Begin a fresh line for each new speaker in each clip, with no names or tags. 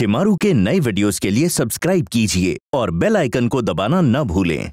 शिमारू के नए वीडियोस के लिए सब्सक्राइब कीजिए और बेल आइकन को दबाना न भूलें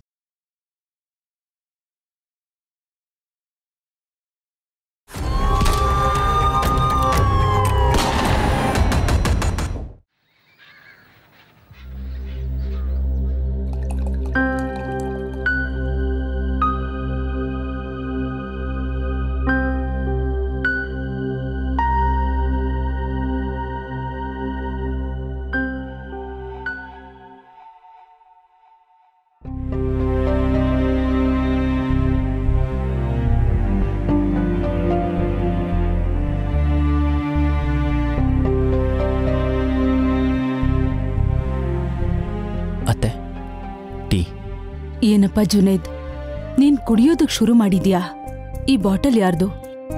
ಅತ್ತೆ ಟೀ
ಏನಪ್ಪ ಜುನೇದ್ ನೀನ್ ಕುಡಿಯೋದಕ್ ಶುರು ಮಾಡಿದ್ಯಾ ಈ ಬಾಟಲ್ ಯಾರ್ದು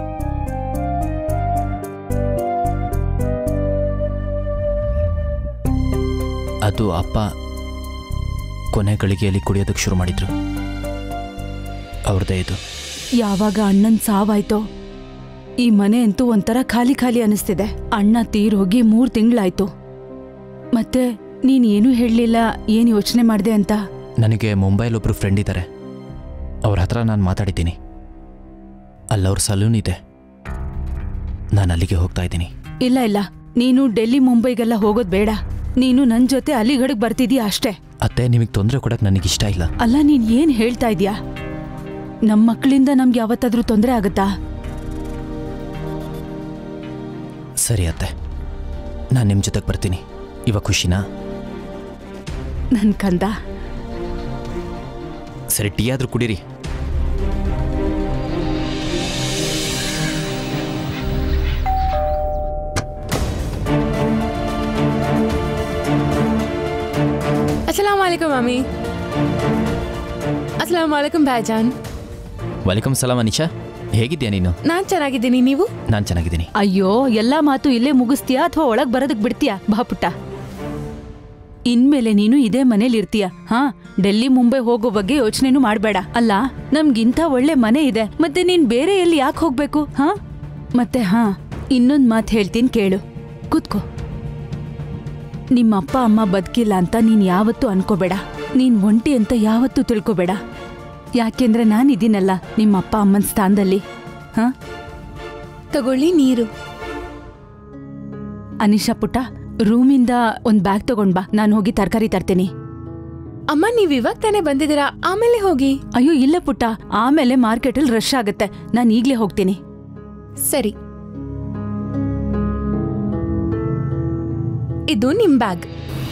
ಅದು ಅಪ್ಪ ಕೊನೆ ಗಳಿಗೆಯಲ್ಲಿ ಕುಡಿಯೋದಕ್ಕೆ ಶುರು ಮಾಡಿದ್ರು ಅವ್ರದ್ದೇ ಇದು
ಯಾವಾಗ ಅಣ್ಣನ್ ಸಾವಾಯ್ತೋ ಈ ಮನೆ ಅಂತೂ ಒಂಥರ ಖಾಲಿ ಖಾಲಿ ಅನಿಸ್ತಿದೆ ಅಣ್ಣ ತೀರೋಗಿ ಮೂರ್ ತಿಂಗ್ಳಾಯ್ತು ಮತ್ತೆ ನೀನ್ ಏನೂ ಹೇಳಲಿಲ್ಲ ಏನ್ ಯೋಚನೆ ಮಾಡ್ದೆ ಅಂತ
ನನಗೆ ಮುಂಬೈಲಿ ಒಬ್ರು ಫ್ರೆಂಡ್ ಇದ್ದಾರೆ ಅವ್ರ ಹತ್ರ ನಾನು ಮಾತಾಡಿದ್ದೀನಿ ಅಲ್ಲವ್ರ ಸಲೂನ್ ಇದೆ ನಾನು ಅಲ್ಲಿಗೆ ಹೋಗ್ತಾ ಇದ್ದೀನಿ
ಇಲ್ಲ ಇಲ್ಲ ನೀನು ಡೆಲ್ಲಿ ಮುಂಬೈಗೆಲ್ಲ ಹೋಗೋದ್ ಬೇಡ ನೀನು ನನ್ ಜೊತೆ ಅಲಿಗಢಗ್ ಬರ್ತಿದೀಯ ಅಷ್ಟೇ
ಅತ್ತೆ ನಿಮಗೆ ತೊಂದರೆ ಕೊಡಕ್ಕೆ ನನಗಿಷ್ಟ ಇಲ್ಲ
ಅಲ್ಲ ನೀನ್ ಏನ್ ಹೇಳ್ತಾ ಇದ್ಯಾ ನಮ್ ಮಕ್ಳಿಂದ ನಮ್ಗೆ ಯಾವತ್ತಾದ್ರೂ ತೊಂದರೆ ಆಗತ್ತಾ
ಸರಿ ಅತ್ತೆ ನಾನು ನಿಮ್ಮ ಜೊತೆಗೆ ಬರ್ತೀನಿ ಇವಾಗ ಖುಷಿನಾ
ನನ್ ಕಂದ
ಸರಿ ಟೀ ಆದರೂ ಕುಡೀರಿ
अस्सलाम वालेकुम मामी अस्सलाम वालेकुम भाईजान
ವಲೈಕಮ್ ಸಲಾಮ್ ಅನಿಶಾ ಹೇಗಿದ್ಯಾ ನೀನು
ನಾನ್ ಚೆನ್ನಾಗಿದ್ದೀನಿ ನೀವು
ನಾನು ಚೆನ್ನಾಗಿದ್ದೀನಿ
ಅಯ್ಯೋ ಎಲ್ಲಾ ಮಾತು ಇಲ್ಲೇ ಮುಗಿಸ್ತೀಯಾ ಅಥವಾ ಒಳಗ್ ಬರೋದಕ್ ಬಿಡ್ತೀಯಾ ಬಾ ಪುಟ್ಟ ಇನ್ಮೇಲೆ ನೀನು ಇದೇ ಮನೇಲಿ ಇರ್ತೀಯ ಹಾ ಡೆಲ್ಲಿ ಮುಂಬೈ ಹೋಗೋ ಬಗ್ಗೆ ಯೋಚನೆನೂ ಮಾಡ್ಬೇಡ ಅಲ್ಲ ನಮ್ಗಿಂತ ಒಳ್ಳೆ ಮನೆ ಇದೆ ಮತ್ತೆ ನೀನ್ ಬೇರೆ ಎಲ್ಲಿ ಯಾಕೆ ಹೋಗ್ಬೇಕು ಹಾ ಮತ್ತೆ ಹಾ ಇನ್ನೊಂದ್ ಮಾತು ಹೇಳ್ತೀನಿ ಕೇಳು ಕೂತ್ಕೋ ನಿಮ್ಮ ಅಪ್ಪ ಅಮ್ಮ ಬದುಕಿಲ್ಲ ಅಂತ ನೀನ್ ಯಾವತ್ತೂ ಅನ್ಕೋಬೇಡ ನೀನ್ ಒಂಟಿ ಅಂತ ಯಾವತ್ತೂ ತಿಳ್ಕೊಬೇಡ ಯಾಕೆಂದ್ರೆ ನಾನಿದ್ದೀನಲ್ಲ ನಿಮ್ಮ ಅಪ್ಪ ಅಮ್ಮನ ಸ್ಥಾನದಲ್ಲಿ ಹಾ
ತಗೊಳ್ಳಿ ನೀರು
ಅನಿಶಾ ಪುಟ್ಟ ರೂಮಿಂದ ಒಂದ್ ಬ್ಯಾಗ್ ತಗೊಂಡ್ ಬಾ ನಾನು ಹೋಗಿ ತರಕಾರಿ ತರ್ತೀನಿ
ಅಮ್ಮ ನೀವ್ ಇವಾಗ ತಾನೇ ಬಂದಿದ್ದೀರಾ ಆಮೇಲೆ ಹೋಗಿ
ಅಯ್ಯೋ ಇಲ್ಲ ಪುಟ್ಟ ಆಮೇಲೆ ಮಾರ್ಕೆಟಲ್ಲಿ ರಶ್ ಆಗತ್ತೆ ನಾನು ಈಗ್ಲೇ ಹೋಗ್ತೀನಿ
ಸರಿ ಇದು ನಿಮ್ ಬ್ಯಾಗ್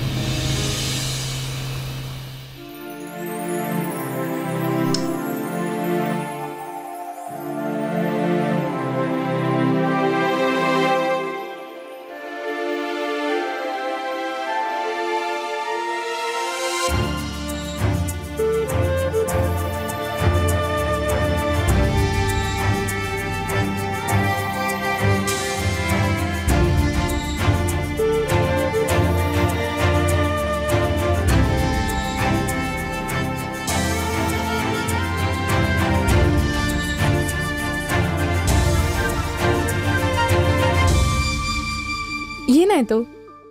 ಏನಾಯ್ತು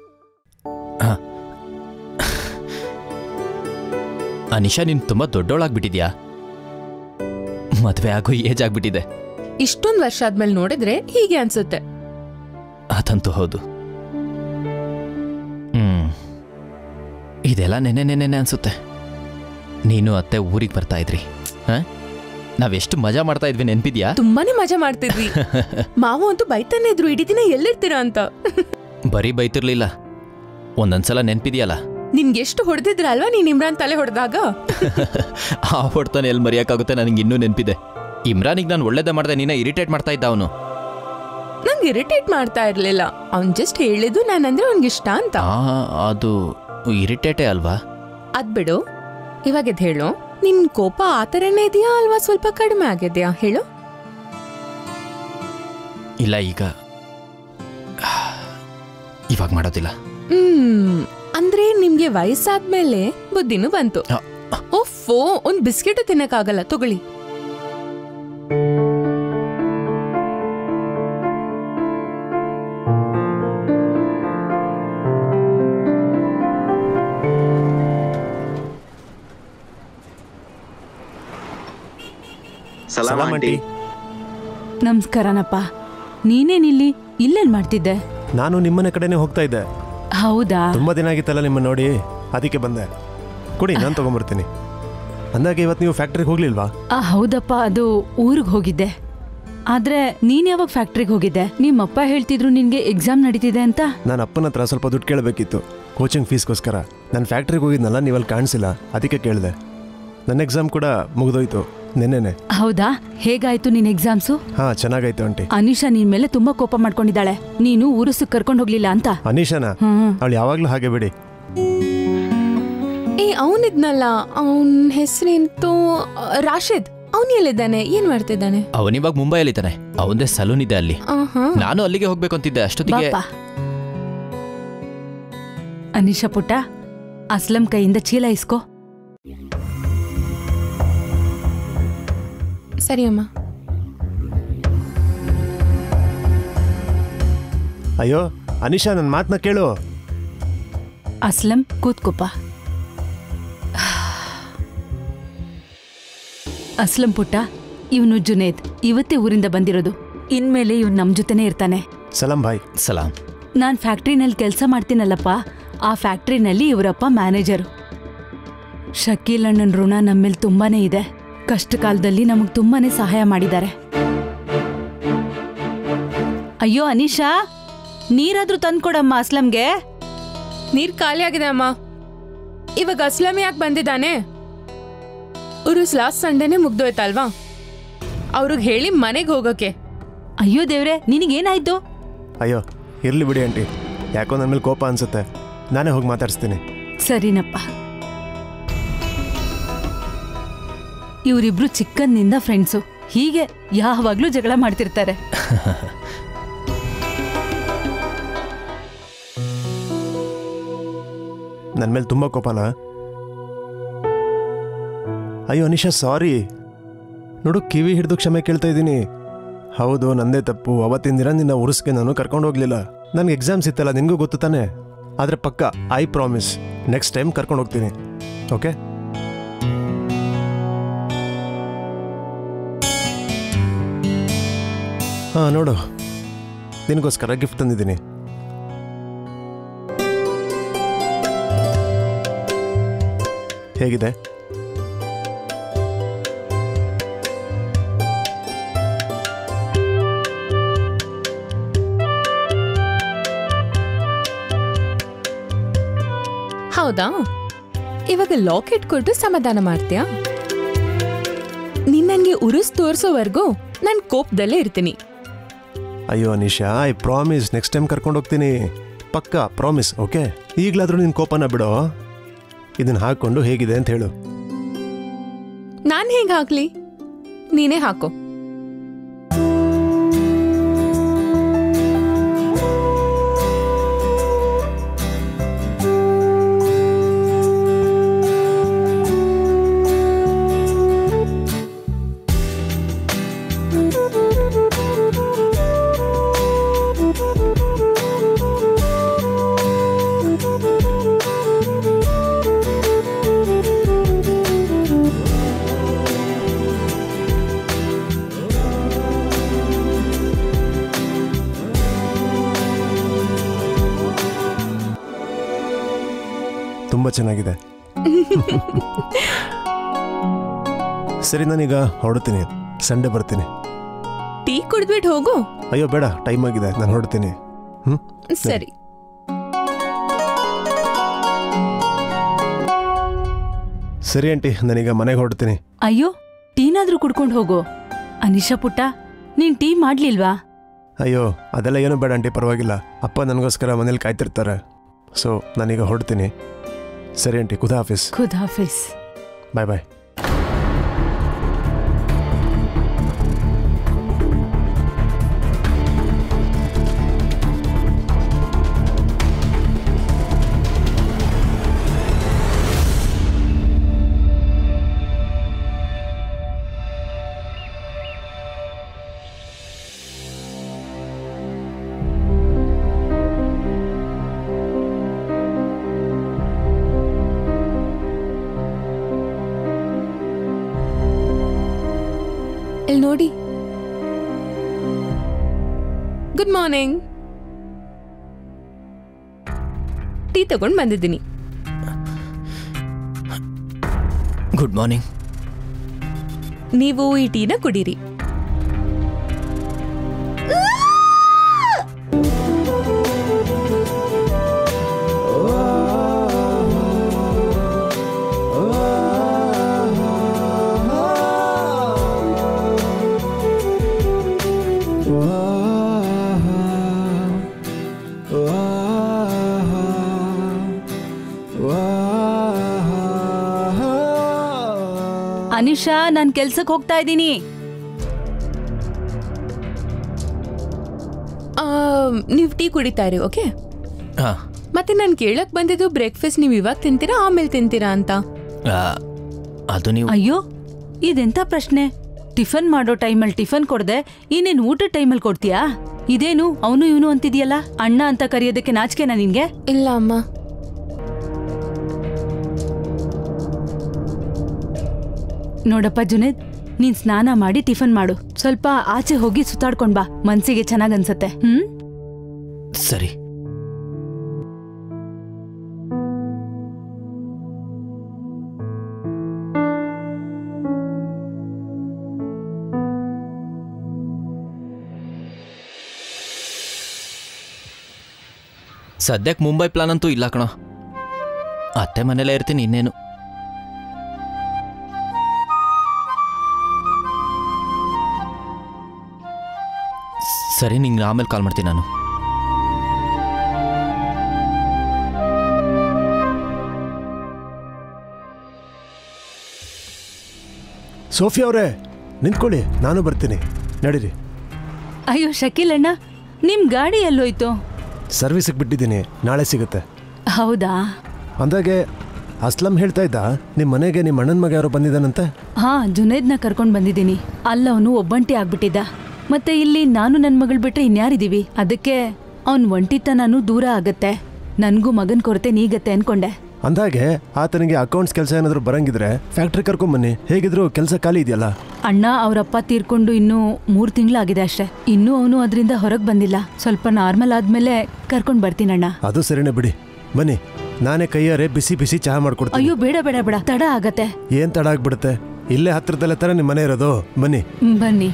ಅನಿಶಾ ನೀನು ತುಂಬ ದೊಡ್ಡವಳಾಗ್ಬಿಟ್ಟಿದ್ಯಾ ಮದುವೆ ಆಗೋ ಏಜ್ ಆಗ್ಬಿಟ್ಟಿದೆ
ಇಷ್ಟೊಂದ್ ವರ್ಷ ಆದ್ಮೇಲೆ ನೋಡಿದ್ರೆ ಹೀಗೆ ಅನ್ಸುತ್ತೆ
ಅದಂತೂ ಹೌದು ಹ್ಮ್ ಇದೆಲ್ಲ ನೆನೆ ನೆನೆ ಅನ್ಸುತ್ತೆ ನೀನು ಅತ್ತೆ ಊರಿಗೆ ಬರ್ತಾ ಇದ್ರಿ ಹಾ ನಾವೆಷ್ಟು ಮಜಾ ಮಾಡ್ತಾ ಇದ್ವಿ ನೆನ್ಪಿದ್ಯಾ
ತುಂಬಾನೇ ಮಜಾ ಮಾಡ್ತಿದ್ವಿ ಮಾವು ಅಂತೂ ಬೈತಾನೆ ಇದ್ರು ಇಡೀ ದಿನ ಎಲ್ಲಿರ್ತೀರಾ ಅಂತ
ಬರೀ ಬೈತಿರ್ಲಿಲ್ಲ ಒಂದೊಂದ್ಸಲ ನೆನ್ಪಿದ್ಯಲ್ಲ
ನಿನ್ಗೆ ಎಷ್ಟು ಹೊಡೆದಿದ್ರ ಅಲ್ವಾ ನೀನ್ ಇಮ್ರಾನ್ ತಲೆ ಹೊಡೆದಾಗ
ಆ ಹೊಡ್ತಾನೆ ಎಲ್ಲಿ ಮರೆಯೋಕ್ಕಾಗುತ್ತೆ ನನಗೆ ಇನ್ನೂ ನೆನಪಿದೆ ಇಮ್ರಾನಿಗೆ ನಾನು ಒಳ್ಳೇದೇ ಮಾಡಿದೆ ನೀನ ಇರಿಟೇಟ್ ಮಾಡ್ತಾ ಇದ್ದ ಅವನು
ನಂಗೆ ಇರಿಟೇಟ್ ಮಾಡ್ತಾ ಇರ್ಲಿಲ್ಲ ಅವ್ನ್ ಜಸ್ಟ್ ಹೇಳಿದ್ದು ನಾನಂದ್ರೆ ಅವ್ನಿಗೆ ಇಷ್ಟ ಅಂತ
ಆ ಅದು ಇರಿಟೇಟೇ ಅಲ್ವಾ
ಅದ್ ಬಿಡು ಇವಾಗ ಇದ್ ಹೇಳು ನಿನ್ ಕೋಪ ಆ ಥರನೇ ಇದೆಯಾ ಅಲ್ವಾ ಸ್ವಲ್ಪ ಕಡಿಮೆ ಆಗಿದ್ಯಾ ಹೇಳು
ಇಲ್ಲ ಈಗ ಇವಾಗ ಮಾಡೋದಿಲ್ಲ
ಹ್ಮ್ ಅಂದ್ರೆ ನಿಮ್ಗೆ ವಯಸ್ಸಾದ್ಮೇಲೆ ಬುದ್ಧಿನೂ ಬಂತು
ಆ,
ಓಫೋ ಒಂದ್ ಬಿಸ್ಕೆಟ್ ತಿನ್ನಕ್ಕಾಗಲ್ಲ ತಗೊಳ್ಳಿ
ಸಲಾಮ್ ಆಂಟಿ
ನಮಸ್ಕಾರನಪ್ಪ ನೀನೇನಿಲ್ಲಿ ಇಲ್ಲೇನ್ ಮಾಡ್ತಿದ್ದೆ
ನಾನು ನಿಮ್ಮನೆ ಕಡೆನೇ ಹೋಗ್ತಾ ಇದ್ದೆ
ಹೌದಾ
ತುಂಬಾ ದಿನ ಆಗಿತ್ತಲ್ಲ ನಿಮ್ಮ ನೋಡಿ ಅದಕ್ಕೆ ಬಂದೆ ಕೊಡಿ ನಾನು ತಗೊಂಬರ್ತೀನಿ ಅಂದಾಗೆ ಇವತ್ತು ನೀವು ಫ್ಯಾಕ್ಟ್ರಿಗೆ ಹೋಗ್ಲಿಲ್ವಾ
ಆ ಹೌದಪ್ಪ ಅದು ಊರಿಗೆ ಹೋಗಿದ್ದೆ ಆದ್ರೆ ನೀನ್ ಯಾವಾಗ ಫ್ಯಾಕ್ಟ್ರಿಗೆ ಹೋಗಿದ್ದೆ ನಿಮ್ಮಪ್ಪ ಹೇಳ್ತಿದ್ರು ನಿನ್ಗೆ ಎಕ್ಸಾಮ್ ನಡೀತಿದೆ ಅಂತ
ನಾನು ಅಪ್ಪನ ಹತ್ರ ಸ್ವಲ್ಪ ದುಡ್ಡು ಕೇಳಬೇಕಿತ್ತು ಕೋಚಿಂಗ್ ಫೀಸ್ಗೋಸ್ಕರ ನಾನು ಫ್ಯಾಕ್ಟ್ರಿಗೆ ಹೋಗಿದ್ನಲ್ಲ ನೀವಲ್ಲಿ ಕಾಣಿಸಿಲ್ಲ ಅದಕ್ಕೆ ಕೇಳಿದೆ ನನ್ನ ಎಕ್ಸಾಮ್ ಕೂಡ ಮುಗಿದೋಯ್ತು ನೆನ್ನೆನೆ
ಹೌದಾ ಹೇಗಾಯ್ತು ನಿನ್ ಎಕ್ಸಾಮ್ಸು
ಹಾಂ ಚೆನ್ನಾಗಾಯ್ತು ಆಂಟಿ
ಅನಿಶಾ ನಿನ್ ಮೇಲೆ ತುಂಬಾ ಕೋಪ ಮಾಡ್ಕೊಂಡಿದ್ದಾಳೆ ನೀನು ಊರಸು ಕರ್ಕೊಂಡು ಹೋಗ್ಲಿಲ್ಲ ಅಂತ
ಅನೀಶನ
ಹ್ಮ್
ಅವಳು ಯಾವಾಗಲೂ ಹಾಗೆ ಬಿಡಿ
ಏ ಅವನಿದ್ನಲ್ಲ ಅವನ ಹೆಸರೆಂತೂ ರಾಶಿದ್ ಅವನ್ ಎಲ್ಲಿದ್ದಾನೆ ಏನ್ ಮಾಡ್ತಿದ್ದಾನೆ
ಅವನಿವಾಗ ಮುಂಬೈಯಲ್ಲಿದ್ದಾನೆ ಅವಂದೇ ಸಲೂನ್ ಇದೆ ಅಲ್ಲಿ
ಆಹಾ
ನಾನು ಅಲ್ಲಿಗೆ ಹೋಗ್ಬೇಕು ಅಂತಿದ್ದೆ ಅಷ್ಟೊತ್ತಿಗೆ
ಬಾಪ ಅನಿಶಾ ಪುಟ್ಟ ಅಸ್ಲಂ ಕೈಯಿಂದ ಚೀಲ ಇಸ್ಕೋ
ಸರಿ ಅಮ್ಮ
ಅಯ್ಯೋ ಅನಿಶಾ ನನ್ನ ಮಾತನ್ನ ಕೇಳು
ಅಸ್ಲಂ ಕೂತ್ಕೊಪ್ಪ ಅಸ್ಲಂ ಪುಟ್ಟ ಇವನು ಜುನೇದ್ ಇವತ್ತೇ ಊರಿಂದ ಬಂದಿರೋದು ಇನ್ಮೇಲೆ ಇವನ್ ನಮ್ ಜೊತೆನೇ ಇರ್ತಾನೆ
ಸಲಾಂ ಭಾಯ್
ಸಲಾಂ
ನಾನ್ ಫ್ಯಾಕ್ಟ್ರಿನಲ್ಲಿ ಕೆಲಸ ಮಾಡ್ತೀನಲ್ಲಪ್ಪ ಆ ಫ್ಯಾಕ್ಟ್ರಿನಲ್ಲಿ ಇವರಪ್ಪ ಮ್ಯಾನೇಜರು ಶಕೀಲ್ ಅಣ್ಣನ ಋಣ ನಮ್ಮೇಲೆ ತುಂಬಾನೇ ಇದೆ ಕಷ್ಟ ಕಾಲದಲ್ಲಿ ನಮಗ್ ತುಂಬಾನೇ ಸಹಾಯ ಮಾಡಿದ್ದಾರೆ ಅಯ್ಯೋ ಅನಿಶಾ ನೀರಾದ್ರೂ ತಂದ್ಕೊಡಮ್ಮ ಅಸ್ಲಂಗೆ
ನೀರ್ ಖಾಲಿ ಆಗಿದೆ ಅಮ್ಮ ಇವಾಗ ಅಸ್ಲಂ ಯಾಕೆ ಬಂದಿದ್ದಾನೆ ಉರುಸ್ ಲಾಸ್ಟ್ ಸಂಡೇನೆ ಮುಗ್ದೋಯ್ತಲ್ವಾ ಅವ್ರಿಗೆ ಹೇಳಿ ಮನೆಗೆ ಹೋಗಕ್ಕೆ
ಅಯ್ಯೋ ದೇವ್ರೆ ನಿನಗೇನಾಯ್ತು
ಅಯ್ಯೋ ಇರ್ಲಿ ಬಿಡಿ ಆಂಟಿ ಯಾಕೋ ನನ್ನ ಮೇಲೆ ಕೋಪ ಅನ್ಸುತ್ತೆ ನಾನೇ ಹೋಗಿ ಮಾತಾಡಿಸ್ತೀನಿ
ಸರಿನಪ್ಪ ಇವರಿಬ್ರು ಚಿಕ್ಕಂದಿನಿಂದ ಫ್ರೆಂಡ್ಸು ಹೀಗೆ ಯಾವಾಗ್ಲೂ ಜಗಳ ಮಾಡ್ತಿರ್ತಾರೆ
ನನ್ನ ಮೇಲೆ ತುಂಬ ಕೋಪನಾ ಅಯ್ಯೋ ಅನಿಶಾ ಸಾರಿ ನೋಡು ಕಿವಿ ಹಿಡಿದು ಕ್ಷಮೆ ಕೇಳ್ತಾ ಇದ್ದೀನಿ ಹೌದು ನಂದೇ ತಪ್ಪು ಅವತ್ತಿನ ದಿನ ನಿನ್ನ ಉರ್ಸ್ಗೆ ನಾನು ಕರ್ಕೊಂಡು ಹೋಗ್ಲಿಲ್ಲ ನನಗೆ ಎಕ್ಸಾಮ್ಸ್ ಇತ್ತಲ್ಲ ನಿನಗೂ ಗೊತ್ತು ತಾನೆ ಆದರೆ ಪಕ್ಕ ಐ ಪ್ರಾಮಿಸ್ ನೆಕ್ಸ್ಟ್ ಟೈಮ್ ಕರ್ಕೊಂಡು ಹೋಗ್ತೀನಿ ಓಕೆ ಹಾಂ ನೋಡು ನಿನಗೋಸ್ಕರ ಗಿಫ್ಟ್ ತಂದಿದ್ದೀನಿ ಹೇಗಿದೆ
ಹೌದಾ ಇವಾಗ ಲಾಕೆಟ್ ಕೊಟ್ಟು ಸಮಾಧಾನ ಮಾಡ್ತೀಯಾ ನೀನ್ ನನ್ಗೆ ಉರುಸ್ ತೋರ್ಸೋವರೆಗೂ ನಾನ್ ಕೋಪದಲ್ಲೇ ಇರ್ತೀನಿ
ಅಯ್ಯೋ Anisha I promise next time ಕರ್ಕೊಂಡು ಹೋಗ್ತೀನಿ ಪಕ್ಕ ಪ್ರಾಮಿಸ್ ಓಕೆ ಈಗಲಾದ್ರೂ ನಿನ್ನ ಕೋಪನ ಬಿಡೋ ಇದನ್ನ ಹಾಕೊಂಡು ಹೇಗಿದೆ ಅಂತ ಹೇಳು
ನಾನ್ ಹೇಗ್ ಹಾಕ್ಲಿ ನೀನೇ ಹಾಕೋ
ತುಂಬ ಚೆನ್ನಾಗಿದೆ ಸರಿ ನಾನೀಗ ಹೊರಡ್ತೀನಿ ಸಂಡೇ ಬರ್ತೀನಿ
ಟೀ ಕುಡ್ದ್ಬಿಟ್ಟು ಹೋಗು
ಅಯ್ಯೋ ಬೇಡ ಟೈಮ್ ಆಗಿದೆ ನಾನು ಹೊರಡ್ತೀನಿ ಹ್ಞೂ
ಸರಿ
ಸರಿ ಆಂಟಿ ನಾನೀಗ ಮನೆಗೆ ಹೊರಡ್ತೀನಿ
ಅಯ್ಯೋ ಟೀನಾದ್ರೂ ಕುಡ್ಕೊಂಡು ಹೋಗು ಅನಿಶಾ ಪುಟ್ಟ ನೀನ್ ಟೀ ಮಾಡ್ಲಿಲ್ವಾ
ಅಯ್ಯೋ ಅದೆಲ್ಲ ಏನೂ ಬೇಡ ಆಂಟಿ ಪರವಾಗಿಲ್ಲ ಅಪ್ಪ ನನಗೋಸ್ಕರ ಮನೇಲಿ ಕಾಯ್ತಿರ್ತಾರೆ ಸೊ ನಾನೀಗ ಹೊರಡ್ತೀನಿ ಸರಿ ಆಂಟಿ ಖುದಾ ಆಫೀಸ್
ಖುದ್ ಹಾಫೀಸ್
ಬಾಯ್ ಬಾಯ್
ಅಲ್ಲಿ ನೋಡಿ ಗುಡ್ ಮಾರ್ನಿಂಗ್ ಟೀ ತಗೊಂಡು ಬಂದಿದ್ದೀನಿ
ಗುಡ್ ಮಾರ್ನಿಂಗ್
ನೀವು ಈ ಟೀನ ಕುಡೀರಿ
ಅನಿಶಾ ನಾನ್ ಕೆಲ್ಸಕ್ ಹೋಗ್ತಾ ಇದ್ದೀನಿ
ನೀವು ಟೀ ಕುಡಿತಾ ಇರಿ ಓಕೆ
ಹಾಂ
ಮತ್ತೆ ನಾನು ಕೇಳಕ್ ಬಂದಿದ್ದು ಬ್ರೇಕ್ಫಾಸ್ಟ್ ನೀವು ಇವಾಗ ತಿಂತೀರಾ ಆಮೇಲೆ ತಿಂತೀರಾ ಅಂತ
ಅದು ನೀವು
ಅಯ್ಯೋ ಇದೆಂತ ಪ್ರಶ್ನೆ ಟಿಫನ್ ಮಾಡೋ ಟೈಮಲ್ಲಿ ಟಿಫನ್ ಕೊಡ್ದೆ ಇನ್ನೇನ್ ಊಟದ ಟೈಮಲ್ಲಿ ಕೊಡ್ತೀಯಾ ಇದೇನು ಅವನು ಇವನು ಅಂತಿದ್ಯಲ್ಲ ಅಣ್ಣ ಅಂತ ಕರೆಯೋದಕ್ಕೆ ನಾಚಿಕೆನಾ ನಿನ್ಗೆ
ಇಲ್ಲ ಅಮ್ಮ
ನೋಡಪ್ಪ ಜುನೇದ್ ನೀನ್ ಸ್ನಾನ ಮಾಡಿ ಟಿಫನ್ ಮಾಡು ಸ್ವಲ್ಪ ಆಚೆ ಹೋಗಿ ಸುತ್ತಾಡ್ಕೊಂಡ್ ಬಾ ಮನ್ಸಿಗೆ ಚೆನ್ನಾಗ್ ಅನ್ಸತ್ತೆ ಹ್ಮ್
ಸರಿ ಸದ್ಯಕ್ಕೆ ಮುಂಬೈ ಪ್ಲಾನ್ ಅಂತೂ ಇಲ್ಲ ಕಣೋ ಅತ್ತೆ ಮನೇಲೇ ಇರ್ತೀನಿ ಇನ್ನೇನು ಸರಿ ನಿಂಗೆ ಆಮೇಲೆ ಕಾಲ್ ಮಾಡ್ತೀನಿ ನಾನು
ಸೋಫಿಯಾ ಅವರೇ ನಿಂತ್ಕೊಳ್ಳಿ ನಾನು ಬರ್ತೀನಿ ನಡೀರಿ
ಅಯ್ಯೋ ಶಕೀಲ್ ಅಣ್ಣ ನಿಮ್ ಗಾಡಿ ಎಲ್ಲೋಯ್ತು
ಸರ್ವಿಸಿಗೆ ಬಿಟ್ಟಿದ್ದೀನಿ ನಾಳೆ ಸಿಗುತ್ತೆ
ಹೌದಾ
ಅಂದಾಗೆ ಅಸ್ಲಂ ಹೇಳ್ತಾ ಇದ್ದ ನಿಮ್ಮ ಮನೆಗೆ ನಿಮ್ಮ ಅಣ್ಣನ ಮಗ ಯಾರೋ ಬಂದಿದ್ದಾನಂತೆ
ಹಾ ಜುನೇದ್ನ ಕರ್ಕೊಂಡ್ ಬಂದಿದ್ದೀನಿ ಅಲ್ಲವನು ಒಬ್ಬಂಟಿ ಆಗ್ಬಿಟ್ಟಿದ್ದ ಮತ್ತೆ ಇಲ್ಲಿ ನಾನು ನನ್ ಮಗಳ್ ಬಿಟ್ರೆ ಇನ್ಯಾರಿದೀವಿ ಅದಕ್ಕೆ ಅವ್ನ್ ಒಂಟಿತನೂ ದೂರ ಆಗತ್ತೆ ನನ್ಗೂ ಮಗನ್ ಕೊರತೆ ನೀಗತ್ತೆ ಅನ್ಕೊಂಡೆ
ಅಂದಾಗೆ ಆತನಿಗೆ ಅಕೌಂಟ್ಸ್ ಕೆಲಸ ಏನಾದರೂ ಬರಂಗಿದ್ರೆ ಫ್ಯಾಕ್ಟ್ರಿ ಕರ್ಕೊಂಬನ್ನಿ ಹೇಗಿದ್ರು ಕೆಲಸ ಖಾಲಿ ಇದೆಯಲ್ಲ
ಅಣ್ಣ ಅವರಪ್ಪ ತೀರ್ಕೊಂಡು ಇನ್ನೂ ಮೂರ್ ತಿಂಗಳಾಗಿದೆ ಅಷ್ಟೇ ಇನ್ನೂ ಅವನು ಅದರಿಂದ ಹೊರಗ್ ಬಂದಿಲ್ಲ ಸ್ವಲ್ಪ ನಾರ್ಮಲ್ ಆದ್ಮೇಲೆ ಕರ್ಕೊಂಡ್ ಬರ್ತೀನಣ್ಣ
ಅದು ಸರಿನೇ ಬಿಡಿ ಬನ್ನಿ ನಾನೇ ಕೈಯಾರೆ ಬಿಸಿ ಬಿಸಿ ಚಹಾ ಮಾಡ್ಕೊಡ್ತೀನಿ
ಅಯ್ಯೋ ಬೇಡ ಬೇಡ ಬೇಡ ತಡ ಆಗತ್ತೆ
ಏನ್ ತಡ ಆಗ್ಬಿಡುತ್ತೆ ಇಲ್ಲೇ ಹತ್ರದಲ್ಲೇ ತರ ನಿಮ್ಮ ಮನೆ ಇರೋದು ಬನ್ನಿ
ಹ್ಮ್, ಬನ್ನಿ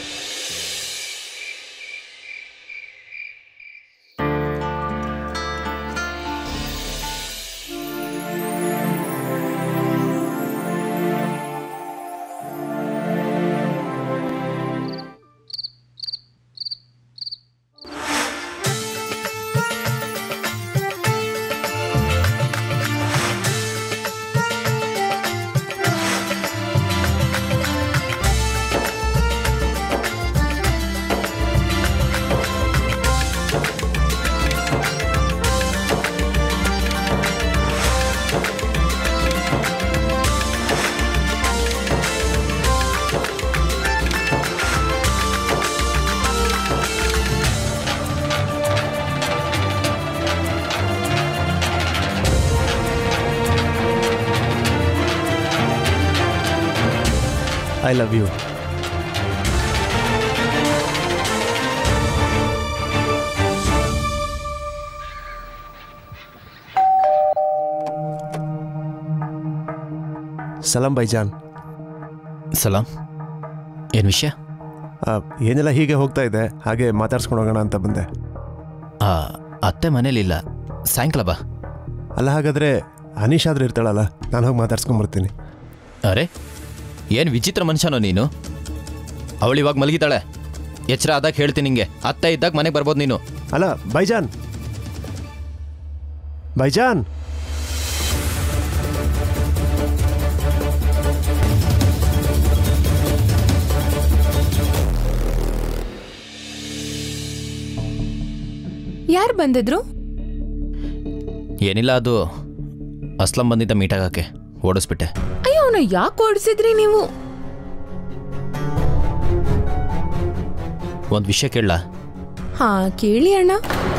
ಐ ಲವ್ ಯು ಸಲಾಂ ಬೈಜಾನ್
ಸಲಾಂ ಏನು ವಿಷಯ
ಆ, ಏನೆಲ್ಲ ಹೀಗೆ ಹೋಗ್ತಾ ಇದೆ ಹಾಗೆ ಮಾತಾಡ್ಸ್ಕೊಂಡು ಹೋಗೋಣ ಅಂತ ಬಂದೆ
ಆ, ಅತ್ತೆ ಮನೇಲಿಲ್ಲ ಸಾಯಂಕಾಲ ಬಾ
ಅಲ್ಲ ಹಾಗಾದ್ರೆ ಅನೀಶ್ ಆದ್ರೂ ಇರ್ತಾಳಲ್ಲ ನಾನು ಹೋಗಿ ಮಾತಾಡ್ಸ್ಕೊಂಬರ್ತೀನಿ
ಅರೆ ಏನು ವಿಚಿತ್ರ ಮನುಷ್ಯನೋ ನೀನು ಅವಳು ಇವಾಗ ಮಲಗಿದ್ದಾಳೆ ಎಚ್ಚರ ಆದಾಗ ಹೇಳ್ತೀನಿ ನಿಂಗೆ ಅತ್ತೆ ಇದ್ದಾಗ ಮನೆಗೆ ಬರ್ಬೋದು ನೀನು
ಅಲ್ಲ ಬೈಜಾನ್ ಬೈಜಾನ್
ಯಾರು ಬಂದಿದ್ರು
ಏನಿಲ್ಲ ಅದು ಅಸ್ಲಂ ಬಂದಿದ್ದ ಮೀಟ್ ಆಗಕ್ಕೆ ಓಡಿಸ್ಬಿಟ್ಟೆ
ಅಯ್ಯೋ ಅವನ ಯಾಕೆ ಓಡಿಸಿದ್ರಿ ನೀವು
ಒಂದು ವಿಷಯ ಕೇಳಲ್ಲ
ಹಾ ಕೇಳಿ ಅಣ್ಣ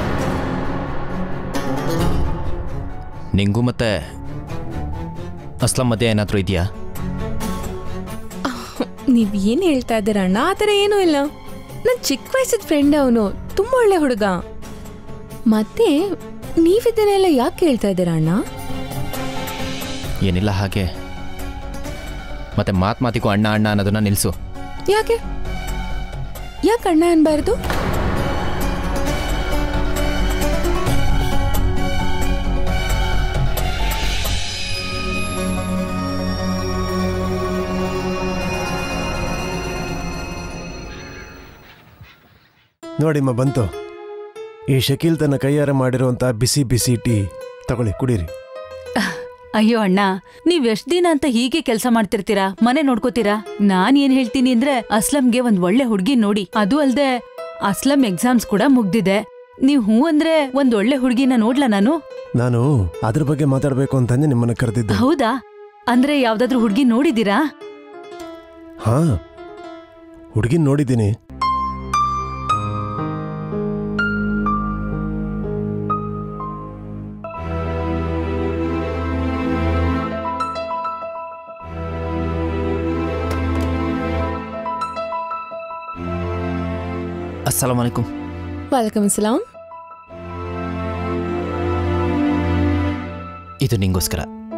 ನಿಂಗೂ ಮತ್ತೆ ಅಸ್ಲಂ ಮಧ್ಯೆ ಏನಾದರೂ ಇದೆಯಾ
ನೀವ್ ಏನ್ ಹೇಳ್ತಾ ಇದ್ದೀರ ಅಣ್ಣ ಆ ಥರ ಏನೂ ಇಲ್ಲ ನನ್ ಚಿಕ್ಕ ವಯಸ್ಸಿನ ಫ್ರೆಂಡ್ ಅವನು ತುಂಬಾ ಒಳ್ಳೆ ಹುಡುಗ ಮತ್ತೆ ನೀವಿದನ್ನೆಲ್ಲ ಯಾಕೆ ಕೇಳ್ತಾ ಇದ್ದೀರಾ ಅಣ್ಣ
ಏನಿಲ್ಲ ಹಾಗೆ ಮತ್ತೆ ಮಾತು ಮಾತಿಗೂ ಅಣ್ಣ ಅಣ್ಣ ಅನ್ನೋದನ್ನ ನಿಲ್ಲಿಸು
ಯಾಕೆ ಯಾಕೆ ಅಣ್ಣ ಅನ್ಬಾರ್ದು
ನೋಡಿಮ್ಮ ಬಂತು ಈ ಶಕೀಲ್ ತನ್ನ ಕೈಯಾರ ಮಾಡಿರುವಂಥ ಬಿಸಿ ಬಿಸಿ ಟೀ ತಗೊಳ್ಳಿ ಕುಡೀರಿ
ಅಯ್ಯೋ ಅಣ್ಣ ನೀವ್ ಎಷ್ಟ್ ದಿನ ಅಂತ ಹೀಗೆ ಕೆಲಸ ಮಾಡ್ತಿರ್ತೀರಾ ಮನೆ ನೋಡ್ಕೋತೀರಾ ನಾನ್ ಏನ್ ಹೇಳ್ತೀನಿ ಅಂದ್ರೆ ಅಸ್ಲಂಗೆ ಒಂದ್ ಒಳ್ಳೆ ಹುಡ್ಗಿ ನೋಡಿ ಅದು ಅಲ್ದೆ ಅಸ್ಲಂ ಎಕ್ಸಾಮ್ಸ್ ಕೂಡ ಮುಗ್ದಿದೆ ನೀವ್ ಹೂ ಅಂದ್ರೆ ಒಂದ್ ಒಳ್ಳೆ ಹುಡ್ಗಿನ ನೋಡ್ಲಾ ನಾನು
ನಾನು ಅದ್ರ ಬಗ್ಗೆ ಮಾತಾಡಬೇಕು ಅಂತಾನೆ ನಿಮ್ಮನ್ನ ಕರೆದಿದ್ದೆ
ಹೌದಾ ಅಂದ್ರೆ ಯಾವ್ದಾದ್ರೂ ಹುಡ್ಗಿ ನೋಡಿದೀರಾ
ಹಾ ಹುಡುಗಿನ ನೋಡಿದ್ದೀನಿ
ಅಸ್ಸಲಾಂ ವಲೈಕುಂ
ವಾಲೇಕಮ್ ಅಸ್ಸಲಾಂ
ಇದು ನಿಂಗೋಸ್ಕರ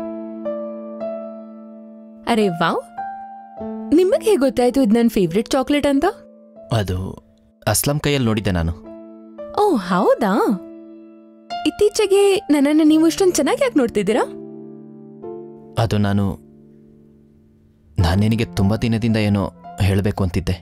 ಅರೆ ವಾವ್ ನಿಮಗೆ ಹೇಗೆ ಗೊತ್ತಾಯ್ತು ಇದು ನನ್ನ ಫೇವ್ರೆಟ್ ಚಾಕ್ಲೇಟ್ ಅಂತ
ಅದು ಅಸ್ಲಂ ಕೈಯಲ್ಲಿ ನೋಡಿದ್ದೆ ನಾನು
ಓ ಹೌದಾ ಇತ್ತೀಚೆಗೆ ನನ್ನನ್ನು ನೀವು ಇಷ್ಟೊಂದು ಚೆನ್ನಾಗಿ ಯಾಕೆ ನೋಡ್ತಿದ್ದೀರಾ
ಅದು ನಾನು ನಾನು ನಿನಗೆ ತುಂಬ ದಿನದಿಂದ ಏನೋ ಹೇಳಬೇಕು ಅಂತಿದ್ದೆ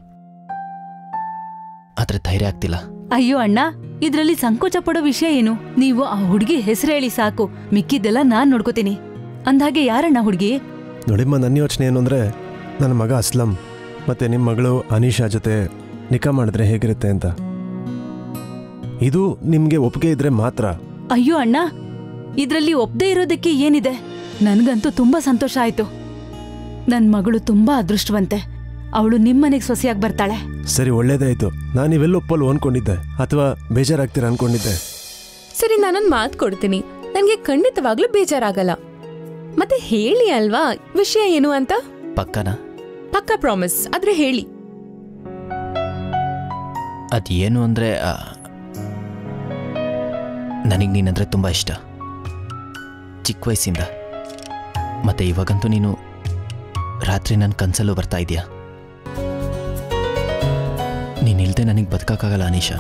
ಆದರೆ ಧೈರ್ಯ ಆಗ್ತಿಲ್ಲ
ಅಯ್ಯೋ ಅಣ್ಣ ಇದ್ರಲ್ಲಿ ಸಂಕೋಚ ಪಡೋ ವಿಷಯ ಏನು ನೀವು ಆ ಹುಡ್ಗಿ ಹೆಸರು ಹೇಳಿ ಸಾಕು ಮಿಕ್ಕಿದ್ದೆಲ್ಲ ನಾನ್ ನೋಡ್ಕೋತೀನಿ ಅಂದ್ಹಾಗೆ ಯಾರಣ್ಣ ಹುಡ್ಗಿ
ನೋಡಿಮ್ಮ ನನ್ನ ಯೋಚನೆ ಏನು ಅಂದರೆ ನನ್ನ ಮಗ ಅಸ್ಲಂ ಮತ್ತು ನಿಮ್ಮ ಮಗಳು ಅನೀಶಾ ಜೊತೆ ನಿಕಾ ಮಾಡಿದ್ರೆ ಹೇಗಿರುತ್ತೆ ಅಂತ ಇದು ನಿಮಗೆ ಒಪ್ಪಿಗೆ ಇದ್ರೆ ಮಾತ್ರ
ಅಯ್ಯೋ ಅಣ್ಣ ಇದ್ರಲ್ಲಿ ಒಪ್ದೇ ಇರೋದಕ್ಕೆ ಏನಿದೆ ನನ್ಗಂತೂ ತುಂಬಾ ಸಂತೋಷ ಆಯ್ತು ನನ್ ಮಗಳು ತುಂಬಾ ಅದೃಷ್ಟವಂತೆ ಅವಳು ನಿಮ್ಮನೆಗ್ ಸೊಸೆಯಾಗಿ ಬರ್ತಾಳೆ
ಸರಿ ಒಳ್ಳೇದೇ ಆಯಿತು ನಾನು ಇವೆಲ್ಲ ಒಪ್ಪಲು ಅನ್ಕೊಂಡಿದ್ದೆ ಅಥವಾ ಬೇಜಾರಾಗ್ತೀರ ಅನ್ಕೊಂಡಿದ್ದೆ
ಸರಿ ನಾನೊಂದು ಮಾತು ಕೊಡ್ತೀನಿ ನನಗೆ ಖಂಡಿತವಾಗ್ಲೂ ಬೇಜಾರಾಗಲ್ಲ ಮತ್ತೆ ಹೇಳಿ ಅಲ್ವಾ ವಿಷಯ ಏನು ಅಂತ
ಪಕ್ಕನ
ಪಕ್ಕ ಪ್ರಾಮಿಸ್ ಆದ್ರೆ ಹೇಳಿ
ಅದು ಏನು ಅಂದರೆ ನನಗೆ ನೀನಂದರೆ ತುಂಬ ಇಷ್ಟ ಚಿಕ್ಕ ವಯಸ್ಸಿಂದ ಮತ್ತು ಇವಾಗಂತೂ ನೀನು ರಾತ್ರಿ ನನ್ನ ಕನಸಲ್ಲೂ ಬರ್ತಾ ಇದೆಯಾ ನೀನಿಲ್ದೆ ನನಗೆ ಬದುಕೋಕ್ಕಾಗಲ್ಲ ಅನೀಶಾ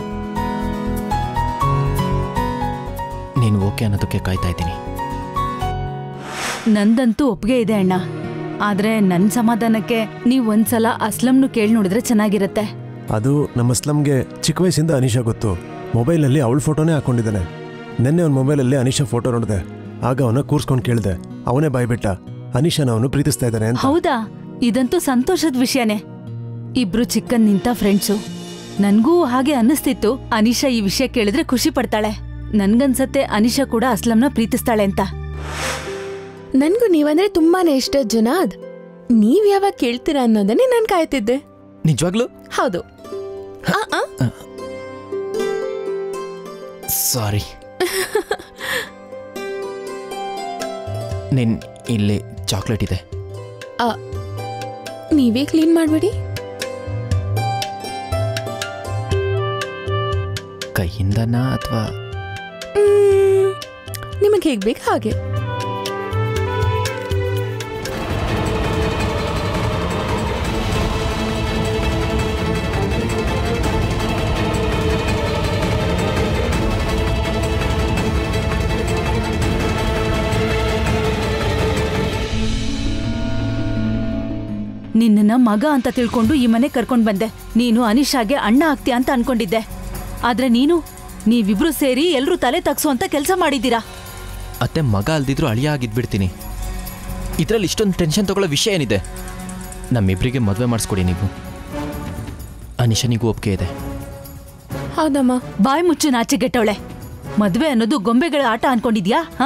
ನೀನು ಓಕೆ ಅನ್ನೋದಕ್ಕೆ ಕಾಯ್ತಾ ಇದ್ದೀನಿ
ನಂದಂತೂ ಒಪ್ಪಿಗೆ ಇದೆ ಅಣ್ಣ ಆದ್ರೆ ನನ್ ಸಮಾಧಾನಕ್ಕೆ ನೀವ್ ಒಂದ್ಸಲ ಅಸ್ಲಂನು ಕೇಳಿ ನೋಡಿದ್ರೆ ಚೆನ್ನಾಗಿರತ್ತೆ
ಅದು ನಮ್ಮ ಅಸ್ಲಂಗೆ ಚಿಕ್ಕ ವಯಸ್ಸಿಂದ ಅನೀಶಾ ಗೊತ್ತು ಮೊಬೈಲಲ್ಲಿ ಅವಳ ಫೋಟೋನೇ ಹಾಕೊಂಡಿದ್ದಾನೆ ನಿನ್ನೆ ಅವನ ಮೊಬೈಲಲ್ಲಿ ಅನೀಶಾ ಫೋಟೋ ನೋಡಿದೆ ಆಗ ಅವನ ಕೂರ್ಸ್ಕೊಂಡು ಕೇಳಿದೆ ಅವನೇ ಬಾಯ್ಬಿಟ್ಟ ಅನೀಶಾನ ಅವನು ಪ್ರೀತಿಸ್ತಾ ಇದ್ದಾನೆ ಅಂತ
ಹೌದಾ ಇದಂತೂ ಸಂತೋಷದ ವಿಷಯನೇ ಇಬ್ರು ಚಿಕ್ಕನ್ ನಿಂತ ಫ್ರೆಂಡ್ಸು ನನ್ಗೂ ಹಾಗೆ ಅನ್ನಿಸ್ತಿತ್ತು ಅನಿಶಾ ಈ ವಿಷಯ ಕೇಳಿದ್ರೆ ಖುಷಿ ಪಡ್ತಾಳೆ ನನ್ಗನ್ಸತ್ತೆ ಅನಿಶಾ ಕೂಡ ಅಸ್ಲಂನ ಪ್ರೀತಿಸ್ತಾಳೆ ಅಂತ
ನನ್ಗೂ ನೀವಂದ್ರೆ ತುಂಬಾನೇ ಇಷ್ಟ ಜುನಾದ್ ನೀವ್ ಯಾವಾಗ ಕೇಳ್ತೀರಾ ಅನ್ನೋದನ್ನೇ ನಾನು ಕಾಯ್ತಿದ್ದೆ
ನಿಜವಾಗ್ಲೂ
ಹೌದು ಆ, ಆ,
ಸಾರಿ ನಿನ್ ಇಲ್ಲಿ ಚಾಕ್ಲೇಟ್ ಇದೆ
ಆ, ನೀವೇ ಕ್ಲೀನ್ ಮಾಡ್ಬಿಡಿ
ಕೈಯಿಂದನಾ ಅಥವಾ
ನಿಮಗೆ ಹೇಗ್ ಬೇಕು ಹಾಗೆ
ನಿನ್ನನ್ನ ಮಗ ಅಂತ ತಿಳ್ಕೊಂಡು ಈ ಮನೆ ಕರ್ಕೊಂಡ್ ಬಂದೆ ನೀನು ಅನಿಶಾಗೆ ಅಣ್ಣ ಆಗ್ತೀಯ ಅಂತ ಅನ್ಕೊಂಡಿದ್ದೆ ಆದ್ರೆ ನೀನು ನೀವಿಬ್ರು ಸೇರಿ ಎಲ್ರೂ ತಲೆ ತಗ್ಸೋ ಕೆಲಸ ಮಾಡಿದ್ದೀರಾ
ಅತ್ತೆ ಮಗ ಅಲ್ದಿದ್ರು ಅಳಿಯ ಆಗಿದ್ಬಿಡ್ತೀನಿ ಇದರಲ್ಲಿ ಇಷ್ಟೊಂದು ಟೆನ್ಷನ್ ತಗೊಳ್ಳೋ ವಿಷಯ ಏನಿದೆ ನಮ್ಮಿಬ್ಬರಿಗೆ ಮದುವೆ ಮಾಡಿಸ್ಕೊಡಿ ನೀವು ಅನಿಶನಿಗೂ ಒಪ್ಪಿಗೆ ಇದೆ
ಹೌದಮ್ಮ
ಬಾಯ್ ಮುಚ್ಚು ನಾಚಿಗೆಟ್ಟವಳೆ ಮದ್ವೆ ಅನ್ನೋದು ಗೊಂಬೆಗಳ ಆಟ ಅನ್ಕೊಂಡಿದ್ಯಾ ಹಾ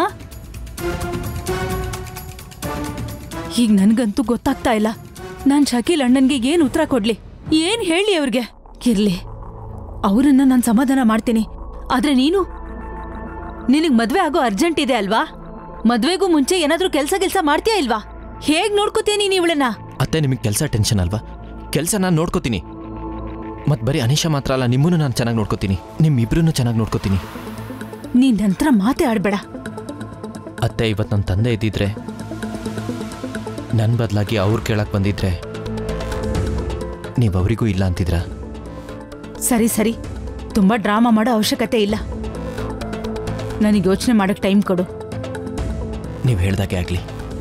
ಈಗ ನನ್ಗಂತೂ ಗೊತ್ತಾಗ್ತಾ ಇಲ್ಲ ನಾನ್ ಶಕೀಲ್ ಅಣ್ಣನ್ಗೆ ಏನ್ ಉತ್ತರ ಕೊಡ್ಲಿ ಏನ್ ಹೇಳಿ ಅವ್ರಿಗೆ ಇರ್ಲಿ ಅವರನ್ನ ನಾನ್ ಸಮಾಧಾನ ಮಾಡ್ತೀನಿ ಆದ್ರೆ ನೀನು ನಿನಗ್ ಮದ್ವೆ ಆಗೋ ಅರ್ಜೆಂಟ್ ಇದೆ ಅಲ್ವಾ ಮದ್ವೆಗೂ ಮುಂಚೆ ಏನಾದ್ರೂ ಕೆಲ್ಸ ಕೆಲ್ಸ ಮಾಡ್ತೀಯಾ ಇಲ್ವಾ ಹೇಗ್ ನೋಡ್ಕೋತೀಯ ನೀನ್ ಇವಳನ್ನ
ಅತ್ತೆ ನಿಮಗೆ ಕೆಲಸ ಟೆನ್ಷನ್ ಅಲ್ವಾ ಕೆಲಸ ನಾನು ನೋಡ್ಕೋತೀನಿ ಮತ್ತು ಬರೀ ಅನಿಶಾ ಮಾತ್ರ ಅಲ್ಲ ನಿಮ್ಮನ್ನು ನಾನು ಚೆನ್ನಾಗಿ ನೋಡ್ಕೋತೀನಿ ನಿಮ್ಮಿಬ್ರನ್ನೂ ಚೆನ್ನಾಗಿ ನೋಡ್ಕೋತೀನಿ
ನೀನ್ ನಂತರ ಮಾತೇ ಆಡ್ಬೇಡ
ಅತ್ತೆ ಇವತ್ತು ನನ್ನ ತಂದೆ ಇದ್ದಿದ್ರೆ ನನ್ನ ಬದಲಾಗಿ ಅವ್ರು ಕೇಳಕ್ಕೆ ಬಂದಿದ್ರೆ ನೀವು ಅವರಿಗೂ ಇಲ್ಲ ಅಂತಿದ್ರ
ಸರಿ ಸರಿ ತುಂಬಾ ಡ್ರಾಮಾ ಮಾಡೋ ಅವಶ್ಯಕತೆ ಇಲ್ಲ ನನಗೆ ಯೋಚನೆ ಮಾಡಕ್ ಟೈಮ್ ಕೊಡು
ನೀವು ಹೇಳ್ದಾಗೆ ಆಗಲಿ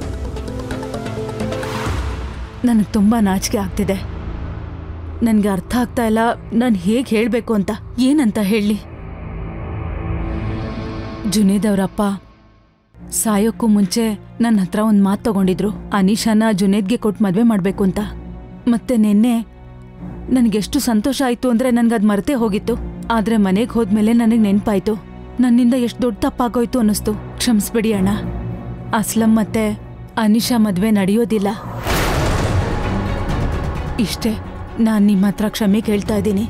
ನನಗೆ ತುಂಬಾ ನಾಚಿಕೆ ಆಗ್ತಿದೆ ನನಗೆ ಅರ್ಥ ಆಗ್ತಾ ಇಲ್ಲ ನಾನು ಹೇಗೆ ಹೇಳಬೇಕು ಅಂತ ಏನಂತ ಹೇಳಿ ಜುನೇದ್ ಅವರಪ್ಪ ಸಾಯೋಕ್ಕೂ ಮುಂಚೆ ನನ್ನ ಹತ್ರ ಒಂದು ಮಾತು ತಗೊಂಡಿದ್ರು ಅನೀಶಾನ ಜುನೇದ್ಗೆ ಕೊಟ್ಟು ಮದುವೆ ಮಾಡಬೇಕು ಅಂತ ಮತ್ತೆ ನಿನ್ನೆ ನನಗೆಷ್ಟು ಸಂತೋಷ ಆಯಿತು ಅಂದರೆ ನನಗದು ಮರೆತೇ ಹೋಗಿತ್ತು ಆದರೆ ಮನೆಗೆ ಹೋದ್ಮೇಲೆ ನನಗೆ ನೆನಪಾಯ್ತು ನನ್ನಿಂದ ಎಷ್ಟು ದೊಡ್ಡ ತಪ್ಪಾಗೋಯ್ತು ಅನ್ನಿಸ್ತು ಕ್ಷಮಿಸ್ಬಿಡಿ ಅಣ್ಣ ಅಸ್ಲಂ ಮತ್ತೆ ಅನಿಶಾ ಮದುವೆ ನಡೆಯೋದಿಲ್ಲ ಇಷ್ಟೇ ನಾನು ನಿಮ್ಮ ಹತ್ರ ಕ್ಷಮೆ ಕೇಳ್ತಾ ಇದ್ದೀನಿ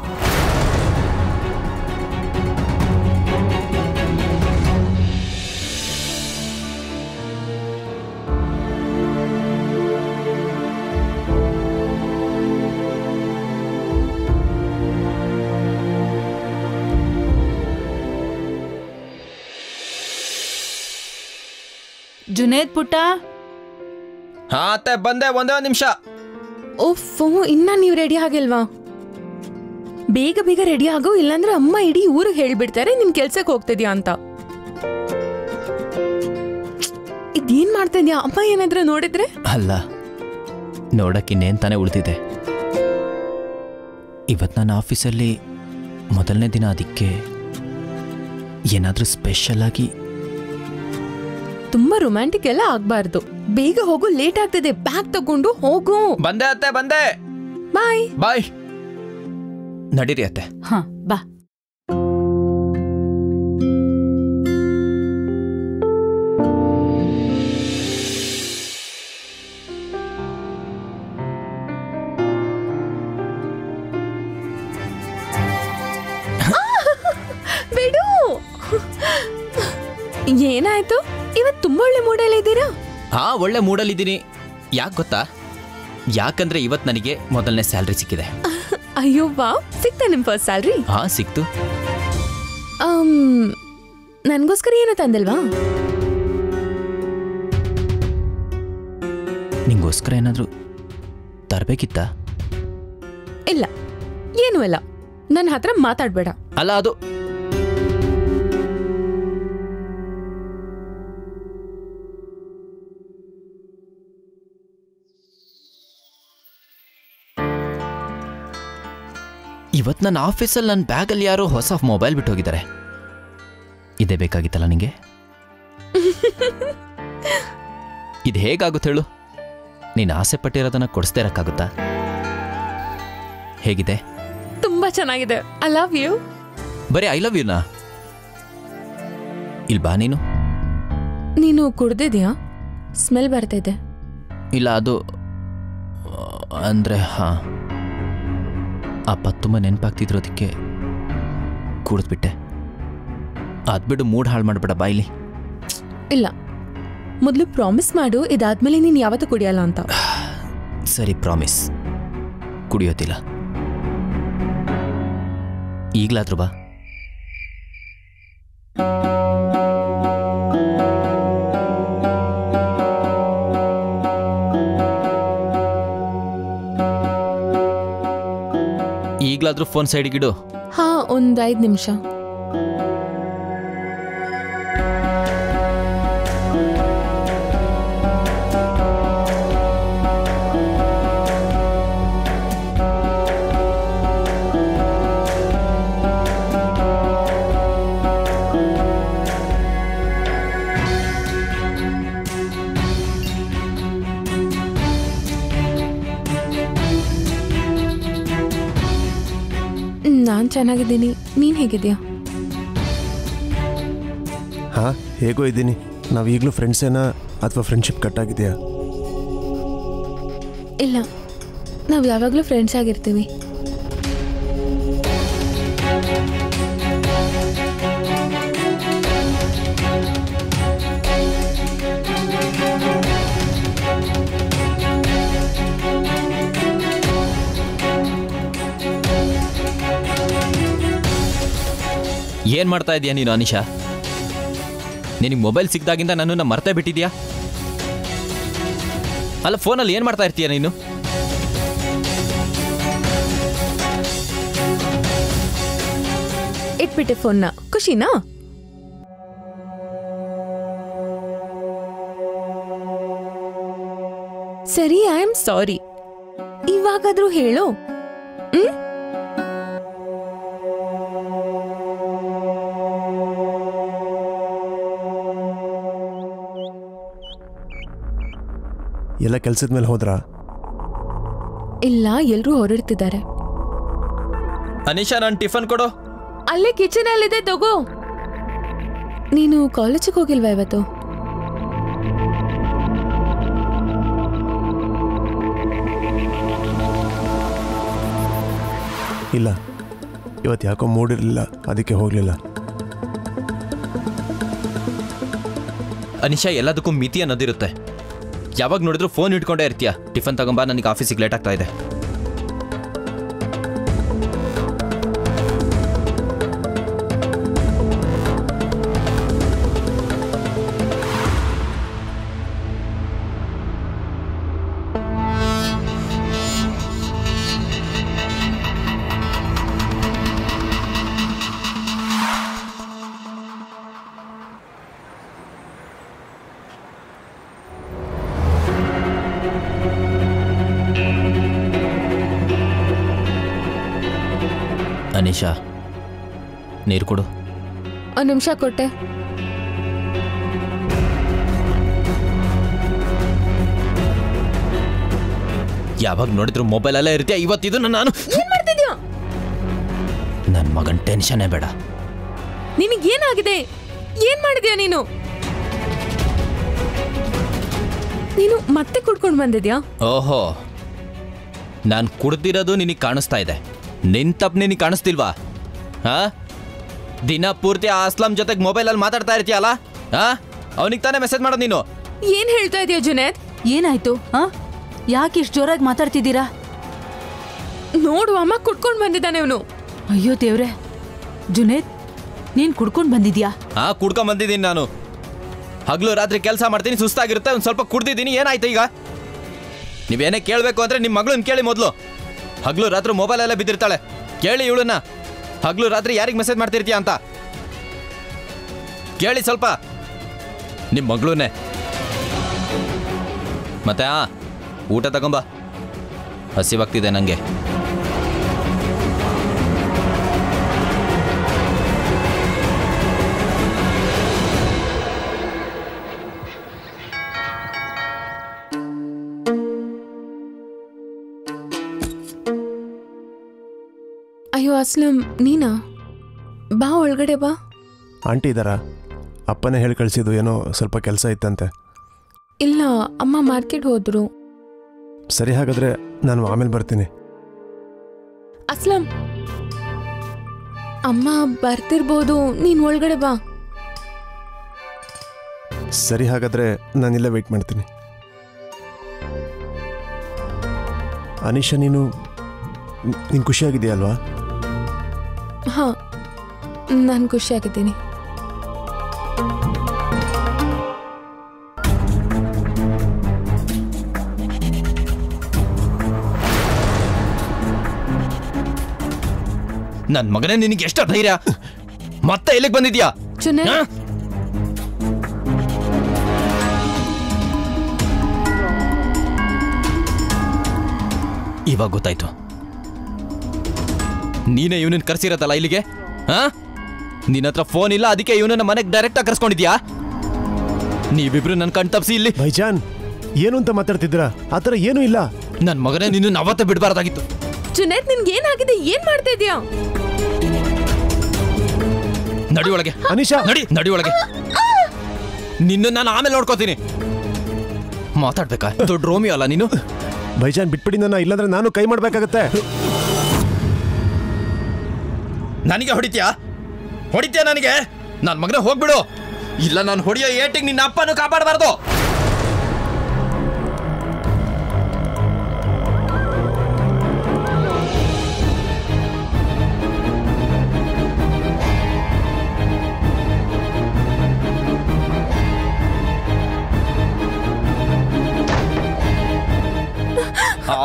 ಜುನೇದ್ ಪುಟ್ಟ
ಹಾಂ ಅತ್ತೆ ಬಂದೆ ಒಂದೇ ಒಂದು ನಿಮಿಷ
ಓಫೋ ಇನ್ನ ನೀವು ರೆಡಿ ಆಗಿಲ್ವಾ ಬೇಗ ಬೇಗ ರೆಡಿ ಆಗೋ ಇಲ್ಲಾಂದ್ರೆ ಅಮ್ಮ ಇಡೀ ಊರಿಗೆ ಹೇಳ್ಬಿಡ್ತಾರೆ ನಿನ್ ಕೆಲ್ಸಕ್ಕೆ ಹೋಗ್ತಿದ್ಯಾ ಅಂತ ಇದೇನ್ ಮಾಡ್ತಾ ಇದ್ಯಾ ಅಮ್ಮ ಏನಾದ್ರೂ ನೋಡಿದ್ರೆ
ಅಲ್ಲ ನೋಡಕ್ಕಿನ್ನೇನು ತಾನೇ ಉಳಿದಿದೆ ಇವತ್ತು ನನ್ನ ಆಫೀಸಲ್ಲಿ ಮೊದಲನೇ ದಿನ ಅದಕ್ಕೆ ಏನಾದರೂ ಸ್ಪೆಷಲ್ ಆಗಿ
ತುಂಬಾ ರೊಮ್ಯಾಂಟಿಕ್ ಎಲ್ಲ ಆಗ್ಬಾರ್ದು ಬೇಗ ಹೋಗು ಲೇಟ್ ಆಗ್ತಿದೆ ಬ್ಯಾಗ್ ತಗೊಂಡು ಹೋಗು
ಬಂದೆ ಅತ್ತೆ ಬಂದೆ
ಬಾಯ್
ಬಾಯ್ ನಡೀರಿ ಅತ್ತೆ
ಹಾ ಬಾ
ಬಿಡು ಏನಾಯ್ತು ಇವತ್ ತುಂಬಾ ಒಳ್ಳೆ ಮೂಡಲ್ಲಿ ಇದ್ದೀರಾ
ಹಾ ಒಳ್ಳೆ ಮೂಡಲ್ಲಿದ್ದೀನಿ ಯಾಕೆ ಗೊತ್ತಾ ಯಾಕಂದ್ರೆ ಇವತ್ತು ನನಗೆ ಮೊದಲನೇ ಸ್ಯಾಲ್ರಿ ಸಿಕ್ಕಿದೆ
ಅಯ್ಯೋ ವಾ ಸಿಕ್ತಾ ನಿಮ್ ಫಸ್ಟ್ ಸ್ಯಾಲ್ರಿ
ಹಾ ಸಿಕ್ತು
ನನ್ಗೋಸ್ಕರ ಏನು ತಂದಿಲ್ವಾ
ನಿಂಗೋಸ್ಕರ ಏನಾದರೂ ತರಬೇಕಿತ್ತಾ
ಇಲ್ಲ ಏನೂ ಇಲ್ಲ ನನ್ನ ಹತ್ರ ಮಾತಾಡ್ಬೇಡ
ಅಲ್ಲ ಅದು ಇವತ್ತು ನನ್ನ ಆಫೀಸಲ್ಲಿ ನನ್ನ ಬ್ಯಾಗಲ್ಲಿ ಯಾರೋ ಹೊಸ ಮೊಬೈಲ್ ಬಿಟ್ಟು ಹೋಗಿದ್ದಾರೆ ಇದೇ ಬೇಕಾಗಿತ್ತಲ್ಲ ನಿಂಗೆ ಇದು ಹೇಗಾಗುತ್ತೆ ಹೇಳು ನೀನು ಆಸೆ ಪಟ್ಟಿರೋದನ್ನ ಕೊಡಿಸ್ದೇ ಇರೋಕ್ಕಾಗುತ್ತಾ ಹೇಗಿದೆ
ತುಂಬಾ ಚೆನ್ನಾಗಿದೆ ಐ ಲವ್ ಯು
ಬರೀ ಐ ಲವ್ ಯುನಾ ಇಲ್ಲಿ ಬಾ ನೀನು
ನೀನು ಕುಡ್ದಿದ್ಯಾ ಸ್ಮೆಲ್ ಬರ್ತಿದೆ
ಇಲ್ಲ ಅದು ಆ, ಅಂದ್ರೆ ಹಾ ಅಪ್ಪ ತುಂಬ ನೆನಪಾಗ್ತಿದ್ರು ಅದಕ್ಕೆ ಕುಡಿದ್ಬಿಟ್ಟೆ ಅದು ಬಿಡು ಮೂಡ್ ಹಾಳು ಮಾಡಬೇಡ ಬಾಯ್ಲಿ
ಇಲ್ಲ ಮೊದಲು ಪ್ರಾಮಿಸ್ ಮಾಡು ಇದಾದ್ಮೇಲೆ ನೀನು ಯಾವತ್ತೂ ಕುಡಿಯಲ್ಲ ಅಂತ
ಸರಿ ಪ್ರಾಮಿಸ್ ಕುಡಿಯೋತಿಲ್ಲ ಈಗಲಾದ್ರೂ ಬಾ ಈಗಲಾದ್ರೂ ಫೋನ್ ಸೈಡಿಗಿಡು
ಹಾ ಒಂದ್ ಐದ್ ನಿಮಿಷ ನಾನ್ ಚೆನ್ನಾಗಿದ್ದೀನಿ ನೀನ್ ಹೇಗಿದ್ಯಾ
ಹಾ ಹೇಗೋ ಇದ್ದೀನಿ ನಾವು ಈಗಲೂ ಫ್ರೆಂಡ್ಸೇನಾ ಅಥವಾ ಫ್ರೆಂಡ್ಶಿಪ್ ಕಟ್ ಆಗಿದೆಯಾ
ಇಲ್ಲ ನಾವ್ ಯಾವಾಗ್ಲೂ ಫ್ರೆಂಡ್ಸ್ ಆಗಿರ್ತೀವಿ
ಏನು ಮಾಡ್ತಾ ಇದೀಯ ನೀನು ಅನಿಶಾ ನಿನಗೆ ಮೊಬೈಲ್ ಸಿಕ್ದಾಗಿಂದ ನನ್ನನ್ನು ಮರ್ತೇ ಬಿಟ್ಟಿದ್ಯಾ ಅಲ್ಲ ಫೋನಲ್ಲಿ ಏನು ಮಾಡ್ತಾ ಇರ್ತೀಯ ನೀನು
ಇಟ್ಬಿಟ್ಟೆ ಫೋನ್ನ ಖುಷಿನಾ ಸರಿ ಐ ಆಮ್ ಸಾರಿ ಇವಾಗಾದ್ರೂ ಹೇಳು ಹ್ಮ್
ಎಲ್ಲ ಕೆಲ್ಸದ ಮೇಲೆ ಹೋದ್ರಾ
ಇಲ್ಲ ಎಲ್ರೂ ಹೊರಡ್ತಿದ್ದಾರೆ
ಅನಿಶಾ ನಾನು ಟಿಫನ್ ಕೊಡು
ಅಲ್ಲೇ ಕಿಚನ್ ಅಲ್ಲಿದೆ ತಗೋ ನೀನು ಕಾಲೇಜಿಗೆ ಹೋಗಿಲ್ವಾ ಇವತ್ತು
ಇಲ್ಲ ಇವತ್ತು ಯಾಕೋ ಮೂಡಿರಲಿಲ್ಲ ಅದಕ್ಕೆ ಹೋಗಲಿಲ್ಲ
ಅನಿಶಾ ಎಲ್ಲದಕ್ಕೂ ಮಿತಿ ಅನ್ನೋದಿರುತ್ತೆ ಯಾವಾಗ ನೋಡಿದ್ರು ಫೋನ್ ಇಟ್ಕೊಂಡೇ ಇರ್ತೀಯ ಟಿಫನ್ ತಗೊಂಬಾ ನನಗೆ ಆಫೀಸಿಗೆ ಲೇಟ್ ಆಗ್ತಾ ಇದೆ ಅನಿಶಾ ನೀರು ಕೊಡು
ಒಂದು ನಿಮಿಷ ಕೊಟ್ಟೆ
ಯಾವಾಗ ನೋಡಿದ್ರು ಮೊಬೈಲಲ್ಲೇ ಇರ್ತೀಯ ಇವತ್ತಿದು ನಾನು
ಏನ್ ಮಾಡ್ತಿದ್ಯಾ
ನನ್ನ ಮಗನ್ ಟೆನ್ಷನ್ನೇ ಬೇಡ
ನಿನಗೇನಾಗಿದೆ ಏನ್ ಮಾಡಿದ್ಯಾ ನೀನು ನೀನು ಮತ್ತೆ ಕುಡ್ಕೊಂಡು ಬಂದಿದ್ಯಾ
ಓಹೋ ನಾನು ಕುಡ್ದಿರೋದು ನಿನಗೆ ಕಾಣಿಸ್ತಾ ಇದೆ ನಿನ್ ತಪ್ಪು ನಿನಗೆ ಕಾಣಿಸ್ತಿಲ್ವಾ ಹಾ ದಿನ ಪೂರ್ತಿ ಆ ಅಸ್ಲಾಂ ಜೊತೆಗೆ ಮೊಬೈಲಲ್ಲಿ ಮಾತಾಡ್ತಾ ಇರ್ತೀಯಲ್ಲ ಹಾ ಅವನಿಗೆ ತಾನೇ ಮೆಸೇಜ್ ಮಾಡೋದು ನೀನು
ಏನ್ ಹೇಳ್ತಾ ಇದೀಯ ಜುನೇದ್
ಏನಾಯ್ತು ಹಾ ಯಾಕೆ ಇಷ್ಟು ಜೋರಾಗಿ ಮಾತಾಡ್ತಿದ್ದೀರಾ
ನೋಡು ಅಮ್ಮ ಕುಡ್ಕೊಂಡು ಬಂದಿದ್ದಾನೆ ಅವನು
ಅಯ್ಯೋ ದೇವ್ರೆ ಜುನೇದ್ ನೀನ್ ಕುಡ್ಕೊಂಡ್ ಬಂದಿದ್ಯಾ
ಹಾ ಕುಡ್ಕೊಂಡ್ ಬಂದಿದ್ದೀನಿ ನಾನು ಹಗಲು ರಾತ್ರಿ ಕೆಲಸ ಮಾಡ್ತೀನಿ ಸುಸ್ತಾಗಿರುತ್ತೆ ಒಂದು ಸ್ವಲ್ಪ ಕುಡ್ದಿದ್ದೀನಿ ಏನಾಯ್ತು ಈಗ ನೀವೇನೇ ಕೇಳಬೇಕು ಅಂದ್ರೆ ನಿಮ್ಮ ಮಗಳನ್ನ ಕೇಳಿ ಮೊದಲು ಹಗಲು ರಾತ್ರಿ ಮೊಬೈಲೆಲ್ಲ ಬಿದ್ದಿರ್ತಾಳೆ ಕೇಳಿ ಇವಳನ್ನ ಹಗಲು ರಾತ್ರಿ ಯಾರಿಗೆ ಮೆಸೇಜ್ ಮಾಡ್ತಿರ್ತೀಯ ಅಂತ ಕೇಳಿ ಸ್ವಲ್ಪ ನಿಮ್ಮ ಮಗಳನ್ನೇ ಮತ್ತೆ ಆ ಊಟ ತಗೊಂಬ ಹಸಿವಾಗ್ತಿದೆ ನನಗೆ
ಅಯ್ಯೋ ಅಸ್ಲಂ ನೀನಾ ಬಾ ಒಳಗಡೆ ಬಾ
ಆಂಟಿ ಇದ್ದಾರಾ ಅಪ್ಪನೇ ಹೇಳಿ ಕಳಿಸಿದ್ದು ಏನೋ ಸ್ವಲ್ಪ ಕೆಲಸ ಇತ್ತಂತೆ
ಇಲ್ಲ ಅಮ್ಮ ಮಾರ್ಕೆಟ್ ಹೋದ್ರು
ಸರಿ ಹಾಗಾದ್ರೆ ನಾನು ಆಮೇಲೆ ಬರ್ತೀನಿ
ಅಸ್ಲಂ ಅಮ್ಮ ಬರ್ತಿರ್ಬೋದು ನೀನ್ ಒಳಗಡೆ ಬಾ
ಸರಿ ಹಾಗಾದ್ರೆ ನಾನಿಲ್ಲೇ ವೆಯ್ಟ್ ಮಾಡ್ತೀನಿ ಅನಿಶಾ ನೀನು ನೀನು ಖುಷಿಯಾಗಿದೆಯಾ ಅಲ್ವಾ
ಹಾ ನಾನು ಖುಷಿಯಾಗಿದ್ದೀನಿ
ನನ್ನ ಮಗನೇ ನಿನಗೆ ಎಷ್ಟು ಧೈರ್ಯ ಮತ್ತೆ ಎಲ್ಲಿಗೆ ಬಂದಿದ್ಯಾ
ಚುನೆ
ಹಾ? ಇವಾಗ ಗೊತ್ತಾಯ್ತು ನೀನೇ ಇವನನ್ನ ಕರ್ಸಿರತ್ತಲ್ಲ ಇಲ್ಲಿಗೆ ಹಾ ನಿನ್ನ ಹತ್ರ ಫೋನ್ ಇಲ್ಲ ಅದಕ್ಕೆ ಇವನನ್ನ ಮನೆಗೆ ಡೈರೆಕ್ಟ್ ಆಗಿ ಕರ್ಸ್ಕೊಂಡಿದ್ಯಾ ನೀವಿಬ್ರು ನನ್ನ ಕಣ್ ತಪ್ಸಿ ಇಲ್ಲಿ
ಭೈಜಾನ್ ಏನು ಅಂತ ಮಾತಾಡ್ತಿದ್ದೀರಾ ಆ ಥರ ಏನೂ ಇಲ್ಲ
ನನ್ನ ಮಗನೇ ನಿನ್ನ ಅವತ್ತೇ ಬಿಡಬಾರ್ದಾಗಿತ್ತು
ಜುನೇದ್ ನಿನ್ಗೆ ಏನಾಗಿದೆ ಏನ್ ಮಾಡ್ತಾ ಇದೀಯಾ
ನಡಿ ಒಳಗೆ
ಅನಿಶಾ
ನಡಿ ನಡಿ ಒಳಗೆ ನಿನ್ನ ನಾನು ಆಮೇಲೆ ನೋಡ್ಕೋತೀನಿ ಮಾತಾಡ್ಬೇಕಾ ದೊಡ್ಡ ರೋಮಿಯೋ ಅಲ್ಲ ನೀನು
ಭೈಜಾನ್ ಬಿಟ್ಬಿಡಿ ನನ್ನ ಇಲ್ಲಾಂದ್ರೆ ನಾನು ಕೈ ಮಾಡ್ಬೇಕಾಗತ್ತೆ
ನನಗೆ ಹೊಡಿತ್ಯಾ ಹೊಡಿತ್ಯಾ ನನಗೆ ನನ್ನ ಮಗನ ಹೋಗ್ಬಿಡು ಇಲ್ಲ ನಾನು ಹೊಡಿಯೋ ಏಟಿಗೆ ನಿನ್ನ ಅಪ್ಪನೂ ಕಾಪಾಡಬಾರ್ದು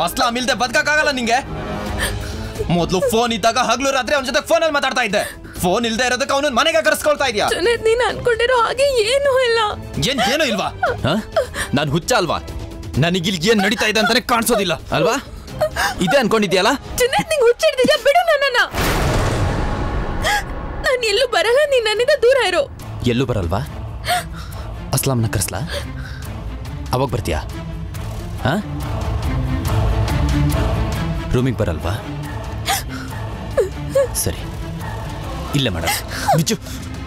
ಅಸ್ಲಾಂ ಇಲ್ದೆ ಬದುಕಕ್ಕಾಗಲ್ಲ ನಿಂಗೆ ಮೊದ್ಲು ಫೋನ್ ಇದ್ದಾಗ ಹಗ್ಲು ರಾತ್ರಿ ಅವನ ಜೊತೆ ಫೋನಲ್ಲಿ ಮಾತಾಡ್ತಾ ಇದ್ದೆ ಫೋನ್ ಇಲ್ದೆ ಇರೋದಕ್ಕೆ ಅವನ ಮನೆಗೆ ಕರೆಸ್ಕೊಳ್ತಾ ಇದೀಯಾ
ಜುನೇದ್ ನೀನ್ ಅನ್ಕೊಂಡಿರೋ ಹಾಗೆ ಏನೂ ಇಲ್ಲ
ಏನ್ ಏನೂ ಇಲ್ವಾ ನಾನು ಹುಚ್ಚ ಅಲ್ವಾ ನನಗಿಲ್ ಏನ್ ನಡೀತಾ ಇದೆ ಅಂತಾನೆ ಕಾಣಿಸೋದಿಲ್ಲ ಅಲ್ವಾ ಇದೇ ಅನ್ಕೊಂಡಿದ್ಯಲ್ಲ
ಜುನೇದ್ ನಿಂಗೆ ಹುಚ್ಚಿಡ್ದಿದ್ಯಾ ಬಿಡು ನನ್ನನ್ನ ನಾನು ಎಲ್ಲೂ ಬರಲ್ಲ ನೀನ್ ನನ್ನಿಂದ ದೂರ ಇರು
ಎಲ್ಲೂ ಬರಲ್ವಾ ಅಸ್ಲಾಂನ ಕರೆಸ್ಲಾ ಅವಾಗ ಬರ್ತೀಯಾ ಹಾ ರೂಮಿಗೆ ಬರಲ್ವಾ ಸರಿ ಇಲ್ಲೇ ಮೇಡಮ್ ಬಿಚ್ಚು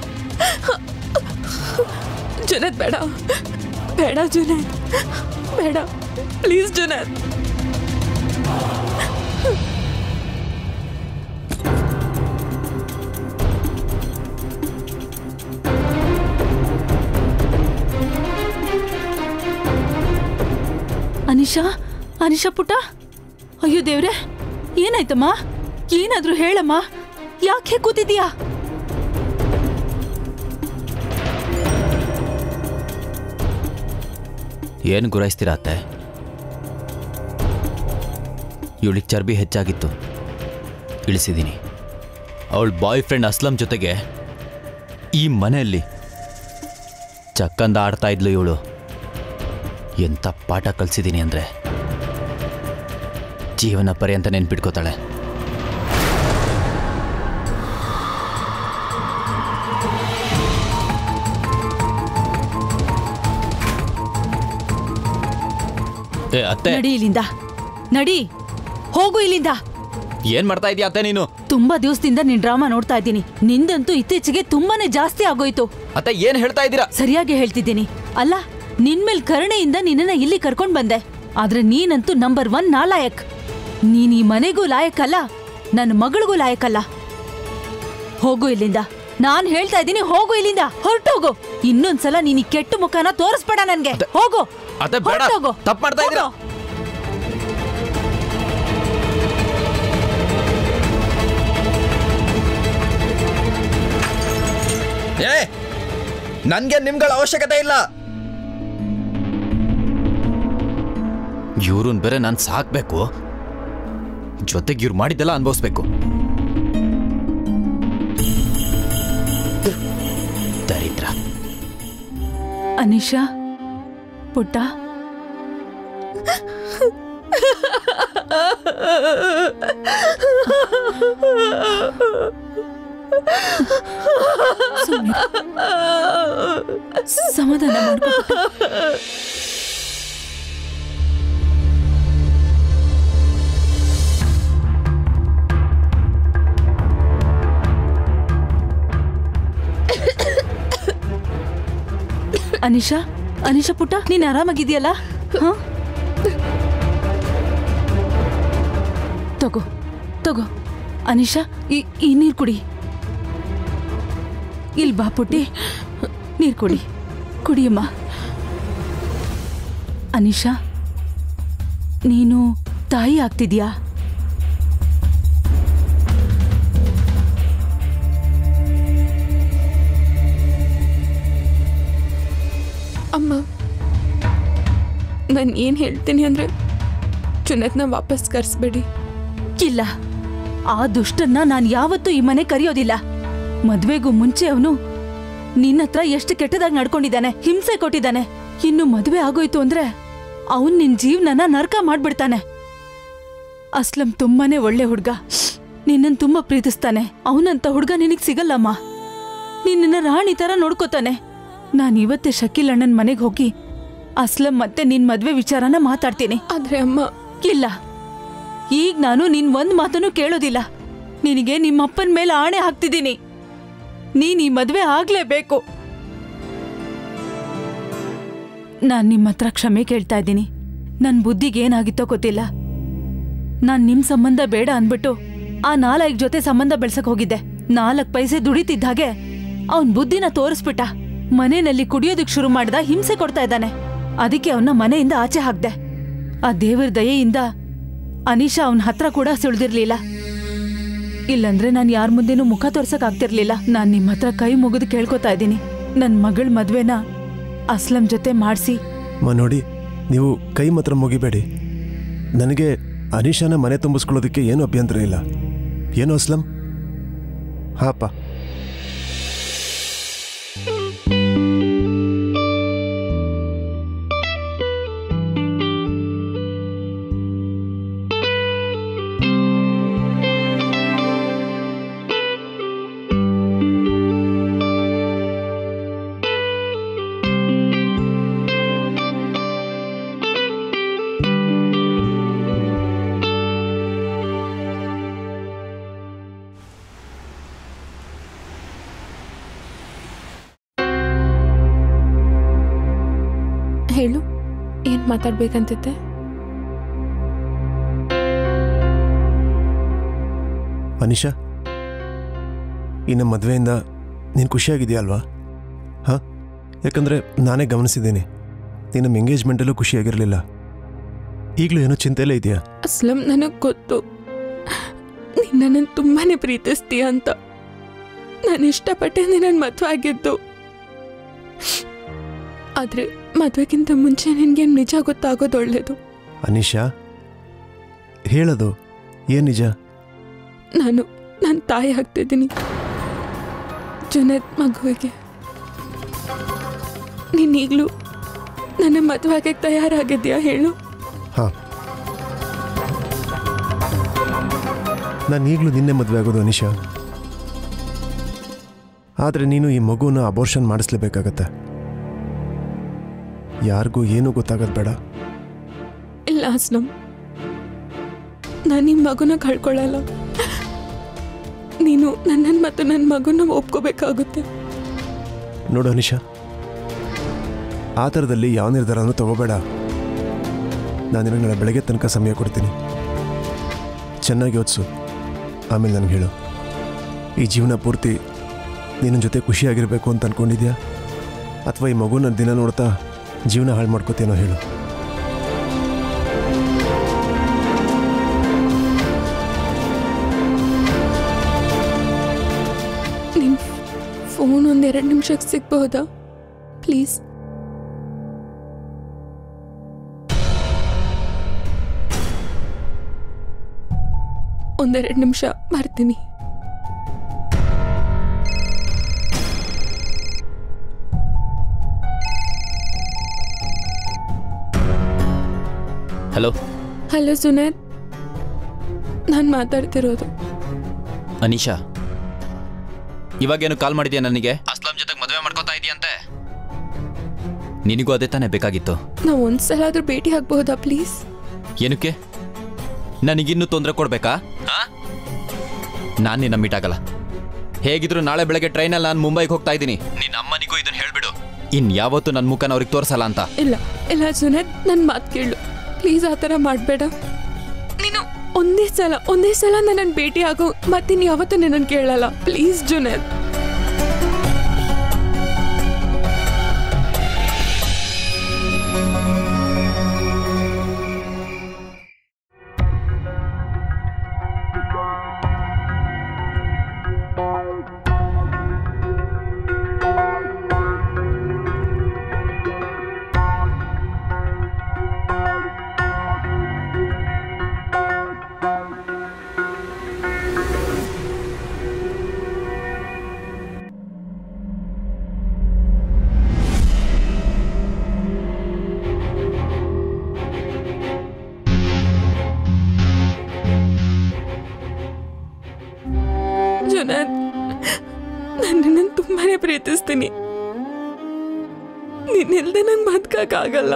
ಜುನೇದ್ ಬೇಡ ಬೇಡ ಜುನೇದ್ ಬೇಡ ಪ್ಲೀಸ್ ಜುನೇದ್
ಅನಿಶಾ ಅನಿಶಾ ಪುಟ್ಟ ಅಯ್ಯೋ ದೇವ್ರೆ ಏನಾಯ್ತಮ್ಮ ಏನಾದ್ರೂ ಹೇಳಮ್ಮ ಯಾಕೆ ಕೂತಿದೀಯಾ
ಏನು ಗುರಾಯಿಸ್ತೀರಾ ಅತ್ತೆ ಇವಳಿಗೆ ಚರ್ಬಿ ಹೆಚ್ಚಾಗಿತ್ತು ಇಳಿಸಿದ್ದೀನಿ ಅವಳ ಬಾಯ್ ಫ್ರೆಂಡ್ ಅಸ್ಲಂ ಜೊತೆಗೆ ಈ ಮನೆಯಲ್ಲಿ ಚಕ್ಕಂದ ಆಡ್ತಾ ಇದ್ಲು ಇವಳು ಎಂಥ ಪಾಠ ಕಲಿಸಿದ್ದೀನಿ ಅಂದರೆ ಜೀವನ ಪರ್ಯಂತ ನೆನ್ಪಿಟ್ಕೋತಾಳೆ ಏ ಅತ್ತೆ
ನಡಿ ಇಲ್ಲಿಂದ ನಡಿ ಹೋಗು ಇಲ್ಲಿಂದ
ಏನ್ ಮಾಡ್ತಾ ಇದೀಯ ಅತ್ತೆ ನೀನು
ತುಂಬಾ ದಿವಸದಿಂದ ನಿನ್ ಡ್ರಾಮಾ ನೋಡ್ತಾ ಇದ್ದೀನಿ ನಿಂದಂತೂ ಇತ್ತೀಚೆಗೆ ತುಂಬಾನೇ ಜಾಸ್ತಿ ಆಗೋಯ್ತು
ಅತ್ತೆ ಏನ್ ಹೇಳ್ತಾ ಇದ್ದೀರಾ
ಸರಿಯಾಗಿ ಹೇಳ್ತಿದ್ದೀನಿ ಅಲ್ಲ ನಿನ್ ಮೇಲ್ ಕರುಣೆಯಿಂದ ನಿನ್ನನ್ನ ಇಲ್ಲಿ ಕರ್ಕೊಂಡ್ ಬಂದೆ ಆದ್ರೆ ನೀನಂತೂ ನಂಬರ್ ಒನ್ ನಾಲಾಯಕ್ ನೀನ್ ಈ ಮನೆಗೂ ಲಾಯಕ್ಕಲ್ಲ ನನ್ನ ಮಗಳಿಗೂ ಲಾಯಕ್ಕಲ್ಲ ಹೋಗು ಇಲ್ಲಿಂದ ನಾನ್ ಹೇಳ್ತಾ ಇದ್ದೀನಿ ಹೋಗು ಇಲ್ಲಿಂದ ಹೊರಟೋಗು ಇನ್ನೊಂದ್ಸಲ ನೀನ್ ಈ ಕೆಟ್ಟ ಮುಖನ ತೋರಿಸ್ಬೇಡ ನನ್ಗೆ
ಅತ್ತೆ-
ಹೋಗು
ಅತ್ತೆ ಬೇಡ.
ಹೊರ್ಟೋಗು.
ತಪ್ಪ್ ಮಾಡ್ತಾ ಇದ್ದೀರಾ?
ಹೋಗು.
ಏ ನನ್ಗೆ ನಿಮ್ಗಳ ಅವಶ್ಯಕತೆ ಇಲ್ಲ ಇವ್ರನ್ ಬೇರೆ ನಾನು ಸಾಕ್ಬೇಕು ಜೊತೆಗೆ ಇವ್ರು ಮಾಡಿದ್ದೆಲ್ಲ ಅನುಭವಿಸ್ಬೇಕು ದರಿದ್ರ
ಅನಿಶಾ ಪುಟ್ಟ ಸುಮ್ನಿರು. ಸಮಾಧಾನ ಮಾಡ್ಕೊ ಪುಟ್ಟ. ಅನಿಶಾ ಅನಿಶಾ ಪುಟ್ಟ ನೀನ್ ಆರಾಮಾಗಿದ್ಯಲ್ಲ ಹಾ ತಗೋ ತಗೋ ಅನಿಶಾ ಈ ಈ ನೀರ್ ಕುಡಿ ಇಲ್ ಬಾ ಪುಟ್ಟಿ ನೀರ್ ಕುಡಿ ಕುಡಿಯಮ್ಮ ಅನಿಶಾ ನೀನು ತಾಯಿ ಆಗ್ತಿದ್ಯಾ
ಅಮ್ಮ ನಾನು ಏನು ಹೇಳ್ತೀನಿ ಅಂದರೆ ಜುನೇದ್ನ ವಾಪಸ್ ಕರೆಸ್ಬೇಡಿ
ಇಲ್ಲ ಆ ದುಷ್ಟನ್ನ ನಾನ್ ಯಾವತ್ತೂ ಈ ಮನೆ ಕರೆಯೋದಿಲ್ಲ ಮದ್ವೆಗೂ ಮುಂಚೆ ಅವನು ನಿನ್ನತ್ರ ಎಷ್ಟು ಕೆಟ್ಟದಾಗಿ ನಡ್ಕೊಂಡಿದ್ದಾನೆ ಹಿಂಸೆ ಕೊಟ್ಟಿದ್ದಾನೆ ಇನ್ನು ಮದ್ವೆ ಆಗೋಯ್ತು ಅಂದ್ರೆ ಅವನ್ ನಿನ್ ಜೀವನನ ನರ್ಕ ಮಾಡ್ಬಿಡ್ತಾನೆ ಅಸ್ಲಂ ತುಂಬಾನೇ ಒಳ್ಳೆ ಹುಡ್ಗ ನಿನ್ನನ್ ತುಂಬಾ ಪ್ರೀತಿಸ್ತಾನೆ ಅವನಂತ ಹುಡ್ಗ ನಿನಗ್ ಸಿಗಲ್ಲಮ್ಮ ನಿನ್ನ ರಾಣಿ ತರ ನೋಡ್ಕೋತಾನೆ ನಾನ್ ಇವತ್ತೇ ಶಕೀಲ್ ಅಣ್ಣನ್ ಮನೆಗೆ ಹೋಗಿ ಅಸ್ಲಂ ಮತ್ತೆ ನಿನ್ ಮದ್ವೆ ವಿಚಾರನ ಮಾತಾಡ್ತೀನಿ
ಆದರೆ ಅಮ್ಮ
ಇಲ್ಲ ಈಗ ನಾನು ನಿನ್ ಒಂದ್ ಮಾತನ್ನು ಕೇಳೋದಿಲ್ಲ ನಿನಗೆ ನಿಮ್ಮಪ್ಪನ ಮೇಲೆ ಆಣೆ ಹಾಕ್ತಿದ್ದೀನಿ ನೀನ್ ಈ ಮದ್ವೆ ಆಗ್ಲೇಬೇಕು ನಾನ್ ನಿಮ್ಮ ಹತ್ರ ಕ್ಷಮೆ ಕೇಳ್ತಾ ಇದ್ದೀನಿ ನನ್ ಬುದ್ಧಿಗೆ ಏನಾಗಿತ್ತೋ ಗೊತ್ತಿಲ್ಲ ನಾನ್ ನಿಮ್ ಸಂಬಂಧ ಬೇಡ ಅನ್ಬಿಟ್ಟು ಆ ನಾಲ್ಕು ಜೊತೆ ಸಂಬಂಧ ಬೆಳ್ಸಕ್ ಹೋಗಿದ್ದೆ ನಾಲ್ಕ್ ಪೈಸೆ ದುಡಿತಿದ್ದ ಹಾಗೆ ಅವನ್ ಬುದ್ಧಿನ ತೋರಿಸ್ಬಿಟ್ಟ ಮನೆಯಲ್ಲಿ ಕುಡಿಯೋದಕ್ ಶುರು ಮಾಡ್ದ ಹಿಂಸೆ ಕೊಡ್ತಾ ಇದ್ದಾನೆ ಅದಕ್ಕೆ ಅವನ್ನ ಮನೆಯಿಂದ ಆಚೆ ಹಾಕ್ದೆ ಆ ದೇವರ ದಯೆಯಿಂದ ಅನಿಶಾ ಅವನ ಹತ್ರ ಕೂಡ ಸುಳ್ದಿರ್ಲಿಲ್ಲ ಇಲ್ಲಂದ್ರೆ ನಾನು ಯಾರ ಮುಂದೆನೂ ಮುಖ ತೋರ್ಸಕ್ ಆಗ್ತಿರ್ಲಿಲ್ಲ ನಾನ್ ನಿಮ್ ಹತ್ರ ಕೈ ಮುಗಿದು ಕೇಳ್ಕೊತಾ ಇದ್ದೀನಿ ನನ್ ಮಗಳ ಮದ್ವೆನ ಅಸ್ಲಂ ಜೊತೆ ಮಾಡಿಸಿ
ಮ ನೋಡಿ ನೀವು ಕೈ ಮಾತ್ರ ಮುಗಿಬೇಡಿ ನನಗೆ ಅನಿಶಾನ ಮನೆ ತುಂಬಿಸ್ಕೊಳ್ಳೋದಕ್ಕೆ ಏನೂ ಅಭ್ಯಂತರ ಇಲ್ಲ ಏನು ಅಸ್ಲಂ ಹಾಪ
ಹೇಳು ಏನ್ ಮಾತಾಡ್ಬೇಕಂತಿದ್ದೆ
ಅನಿಶಾ ಈ ನಮ್ಮ ಮದುವೆಯಿಂದ ನೀನು ಖುಷಿಯಾಗಿದೆಯಾ ಅಲ್ವಾ ಹಾಂ ಯಾಕಂದರೆ ನಾನೇ ಗಮನಿಸಿದ್ದೀನಿ ನೀನು ನಮ್ಮ ಎಂಗೇಜ್ಮೆಂಟಲ್ಲೂ ಖುಷಿಯಾಗಿರಲಿಲ್ಲ ಈಗಲೂ ಏನೋ ಚಿಂತೆಯಲ್ಲೇ ಇದೆಯಾ
ಅಸ್ಲಂ ನನಗೆ ಗೊತ್ತು ನೀನು ನನ್ನನ್ನು ತುಂಬಾನೇ ಪ್ರೀತಿಸ್ತೀಯ ಅಂತ ನಾನು ಇಷ್ಟಪಟ್ಟೆ ನನ್ನ ಮದುವೆ ಆಗಿದ್ದು ಆದರೆ ಮದುವೆಗಿಂತ ಮುಂಚೆ ನಿನಗೆ ನಿಜ ಗೊತ್ತಾಗೋದು ಒಳ್ಳೇದು
ಅನಿಶಾ ಹೇಳೋದು ಏನು ನಿಜ
ನಾನು ನನ್ನ ತಾಯಿ ಆಗ್ತಿದ್ದೀನಿ ಜುನೇದ್ ಮಗುವಿಗೆ ನೀನು ಈಗಲೂ ನನ್ನ ಮದುವೆ ಆಗಕ್ಕೆ ತಯಾರಾಗಿದ್ಯಾ ಹೇಳು
ಹಾಂ ನಾನು ಈಗಲೂ ನಿನ್ನೆ ಮದುವೆ ಆಗೋದು ಅನಿಶಾ ಆದರೆ ನೀನು ಈ ಮಗುನ ಅಬೋರ್ಷನ್ ಮಾಡಿಸ್ಲೇಬೇಕಾಗತ್ತೆ ಯಾರಿಗೂ ಏನೂ ಗೊತ್ತಾಗೋದು ಬೇಡ
ಇಲ್ಲ ಅಸ್ಲಂ ನಾನು ನಿಮ್ಮ ಮಗುನ ಕಳ್ಕೊಳ್ಳಲ್ಲ ನೀನು ನನ್ನನ್ನು ಮತ್ತು ನನ್ನ ಮಗುನ ಒಪ್ಕೋಬೇಕಾಗುತ್ತೆ
ನೋಡು ಅನಿಶಾ ಆ ಥರದಲ್ಲಿ ಯಾವ ನಿರ್ಧಾರನೂ ತಗೋಬೇಡ ನಾನು ನಿನಗೆ ನಾಳೆ ಬೆಳಗ್ಗೆ ತನಕ ಸಮಯ ಕೊಡ್ತೀನಿ ಚೆನ್ನಾಗಿ ಓದಿಸು ಆಮೇಲೆ ನನಗೆ ಹೇಳು ಈ ಜೀವನ ಪೂರ್ತಿ ನಿನ್ನ ಜೊತೆ ಖುಷಿಯಾಗಿರಬೇಕು ಅಂತ ಅನ್ಕೊಂಡಿದ್ಯಾ ಅಥವಾ ಈ ಮಗುನ ದಿನ ನೋಡ್ತಾ ಜೀವನ ಹಾಳು ಮಾಡ್ಕೋತೇನೋ ಹೇಳು
ನಿಮ್ಮ ಫೋನ್ ಒಂದೆರಡು ನಿಮಿಷಕ್ಕೆ ಸಿಗ್ಬಹುದಾ ಪ್ಲೀಸ್ ಒಂದೆರಡು ನಿಮಿಷ ಬರ್ತೀನಿ
ಹಲೋ
ಹಲೋ ಸುನೇತ್ ನಾನು ಮಾತಾಡ್ತಿರೋದು
ಅನಿಶಾ ಇವಾಗೇನು ಕಾಲ್ ಮಾಡಿದ್ಯಾ ನನಗೆ ಅಸ್ಲಾಂ ಜೊತೆಗೆ ಮದುವೆ ಮಾಡ್ಕೋತಾ ಇದೆಯಂತೆ ನಿನಗೂ ಅದೇ ತಾನೇ ಬೇಕಾಗಿತ್ತು
ನಾವು ಒಂದ್ಸಲ ಆದ್ರೂ ಭೇಟಿ ಆಗ್ಬಹುದಾ ಪ್ಲೀಸ್
ಏನಕ್ಕೆ ನನಗಿನ್ನೂ ತೊಂದರೆ ಕೊಡ್ಬೇಕಾ ನಾನು ನಿನ್ನ ಮೀಟ್ ಆಗಲ್ಲ ಹೇಗಿದ್ರು ನಾಳೆ ಬೆಳಗ್ಗೆ ಟ್ರೈನಲ್ಲಿ ನಾನು ಮುಂಬೈಗೆ ಹೋಗ್ತಾ ಇದ್ದೀನಿ ನಿನ್ನ ಅಮ್ಮನಿಗೂ ಇದನ್ನ ಹೇಳ್ಬಿಡು ಇನ್ ಯಾವತ್ತೂ ನನ್ನ ಮುಖನ ಅವ್ರಿಗೆ ತೋರಿಸಲ್ಲ ಅಂತ
ಇಲ್ಲ ಇಲ್ಲ ಸುನೇತ್ ನನ್ನ ಮಾತು ಕೇಳು ಪ್ಲೀಸ್ ಆ ಥರ ಮಾಡಬೇಡ ನೀನು ಒಂದೇ ಸಲ ಒಂದೇ ಸಲ ನನ್ನನ್ನು ಭೇಟಿ ಆಗೋ ಮತ್ತಿನ್ ಯಾವತ್ತೂ ನಿನ್ನನ್ನು ಕೇಳಲ್ಲ ಪ್ಲೀಸ್ ಜುನೇದ್ ಜುನೇದ್ ನಾನು ನಿನ್ನನ್ನು ತುಂಬಾನೇ ಪ್ರೀತಿಸ್ತೀನಿ ನೀನಿಲ್ದೆ ನಂಗೆ ಬದುಕಕ್ಕಾಗಲ್ಲ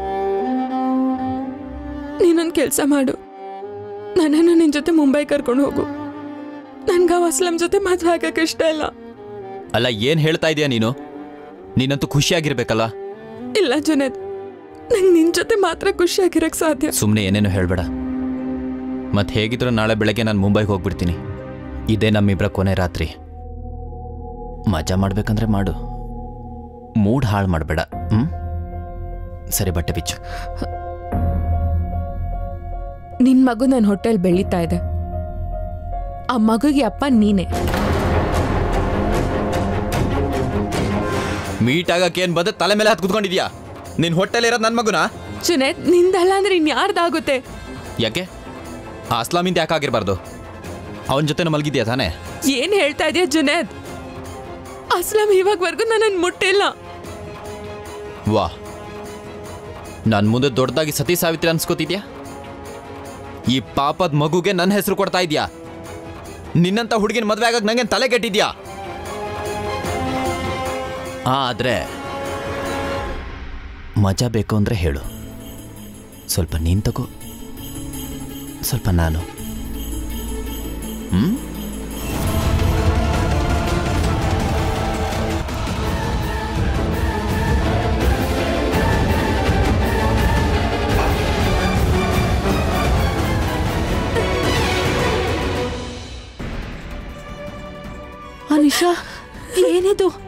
ನೀನೊಂದು ಕೆಲಸ ಮಾಡು ನನ್ನನ್ನು ನಿನ್ನ ಜೊತೆ ಮುಂಬೈ ಕರ್ಕೊಂಡು ಹೋಗು ನನ್ಗೆ ಆ ಅಸ್ಲಂ ಜೊತೆ ಮದುವೆ ಆಗಕ್ಕೆ ಇಷ್ಟ ಇಲ್ಲ
ಅಲ್ಲ ಏನು ಹೇಳ್ತಾ ಇದೀಯ ನೀನು ನೀನಂತೂ ಖುಷಿಯಾಗಿರ್ಬೇಕಲ್ಲ
ಇಲ್ಲ ಜುನೇದ್ ನಂಗೆ ನಿನ್ನ ಜೊತೆ ಮಾತ್ರ ಖುಷಿಯಾಗಿರಕ್ಕೆ ಸಾಧ್ಯ
ಸುಮ್ಮನೆ ಏನೇನು ಹೇಳಬೇಡ ಮತ್ತೆ ಹೇಗಿದ್ರು ನಾಳೆ ಬೆಳಗ್ಗೆ ನಾನು ಮುಂಬೈಗೆ ಹೋಗ್ಬಿಡ್ತೀನಿ ಇದೇ ನಮ್ಮಿಬ್ಬರ ಕೊನೆ ರಾತ್ರಿ ಮಜಾ ಮಾಡ್ಬೇಕಂದ್ರೆ ಮಾಡು ಮೂಡ್ ಹಾಳು ಮಾಡಬೇಡ ಹ್ಞೂ ಸರಿ ಬಟ್ಟೆ ಬಿಚ್ಚು
ನಿನ್ನ ಮಗು ನನ್ನ ಹೊಟ್ಟೆಲ್ ಬೆಳೀತಾ ಇದೆ ಆ ಮಗುಗೆ ಅಪ್ಪ ನೀನೇ
ಮೀಟ್ ಆಗಕ್ಕೆ ಏನು ಬಂದ್ರೆ ತಲೆ ಮೇಲೆ ಹತ್ತು ಕುತ್ಕೊಂಡಿದ್ಯಾ ನಿನ್ನ ಹೊಟ್ಟೆಲಿರೋದು ನನ್ನ ಮಗುನಾ
ಜುನೇದ್ ನಿಂದಲ್ಲ ಅಂದ್ರೆ ಇನ್ಯಾರ್ದಾಗುತ್ತೆ
ಯಾಕೆ ಆ ಅಸ್ಲಾಮಿಂದ ಯಾಕಾಗಿರ್ಬಾರ್ದು ಅವನ ಜೊತೆ ಮಲಗಿದ್ಯಾ ತಾನೇ
ಏನ್ ಹೇಳ್ತಾ ಇದೀಯ ಜುನೇದ್ ಅಸ್ಲಾಂ ಇವಾಗವರೆಗೂ ನನ್ನನ್ನು ಮುಟ್ಟಿಲ್ಲ
ವಾ ನಾನು ಮುಂದೆ ದೊಡ್ಡದಾಗಿ ಸತಿ ಸಾವಿತ್ರಿ ಅನ್ಸ್ಕೋತಿದ್ಯಾ ಈ ಪಾಪದ ಮಗುಗೆ ನನ್ನ ಹೆಸರು ಕೊಡ್ತಾ ಇದ್ಯಾ ನಿನ್ನಂತ ಹುಡುಗಿನ ಮದ್ವೆ ಆಗಕ್ಕೆ ನಂಗೆ ತಲೆ ಕೆಟ್ಟಿದ್ಯಾ ಆದ್ರೆ ಮಜಾ ಬೇಕು ಅಂದ್ರೆ ಹೇಳು ಸ್ವಲ್ಪ ನೀನ್ ತಗೋ ಸ್ವಲ್ಪ ನಾನು ಹ್ಮ್
ಅನಿಶಾ ಏನಿದು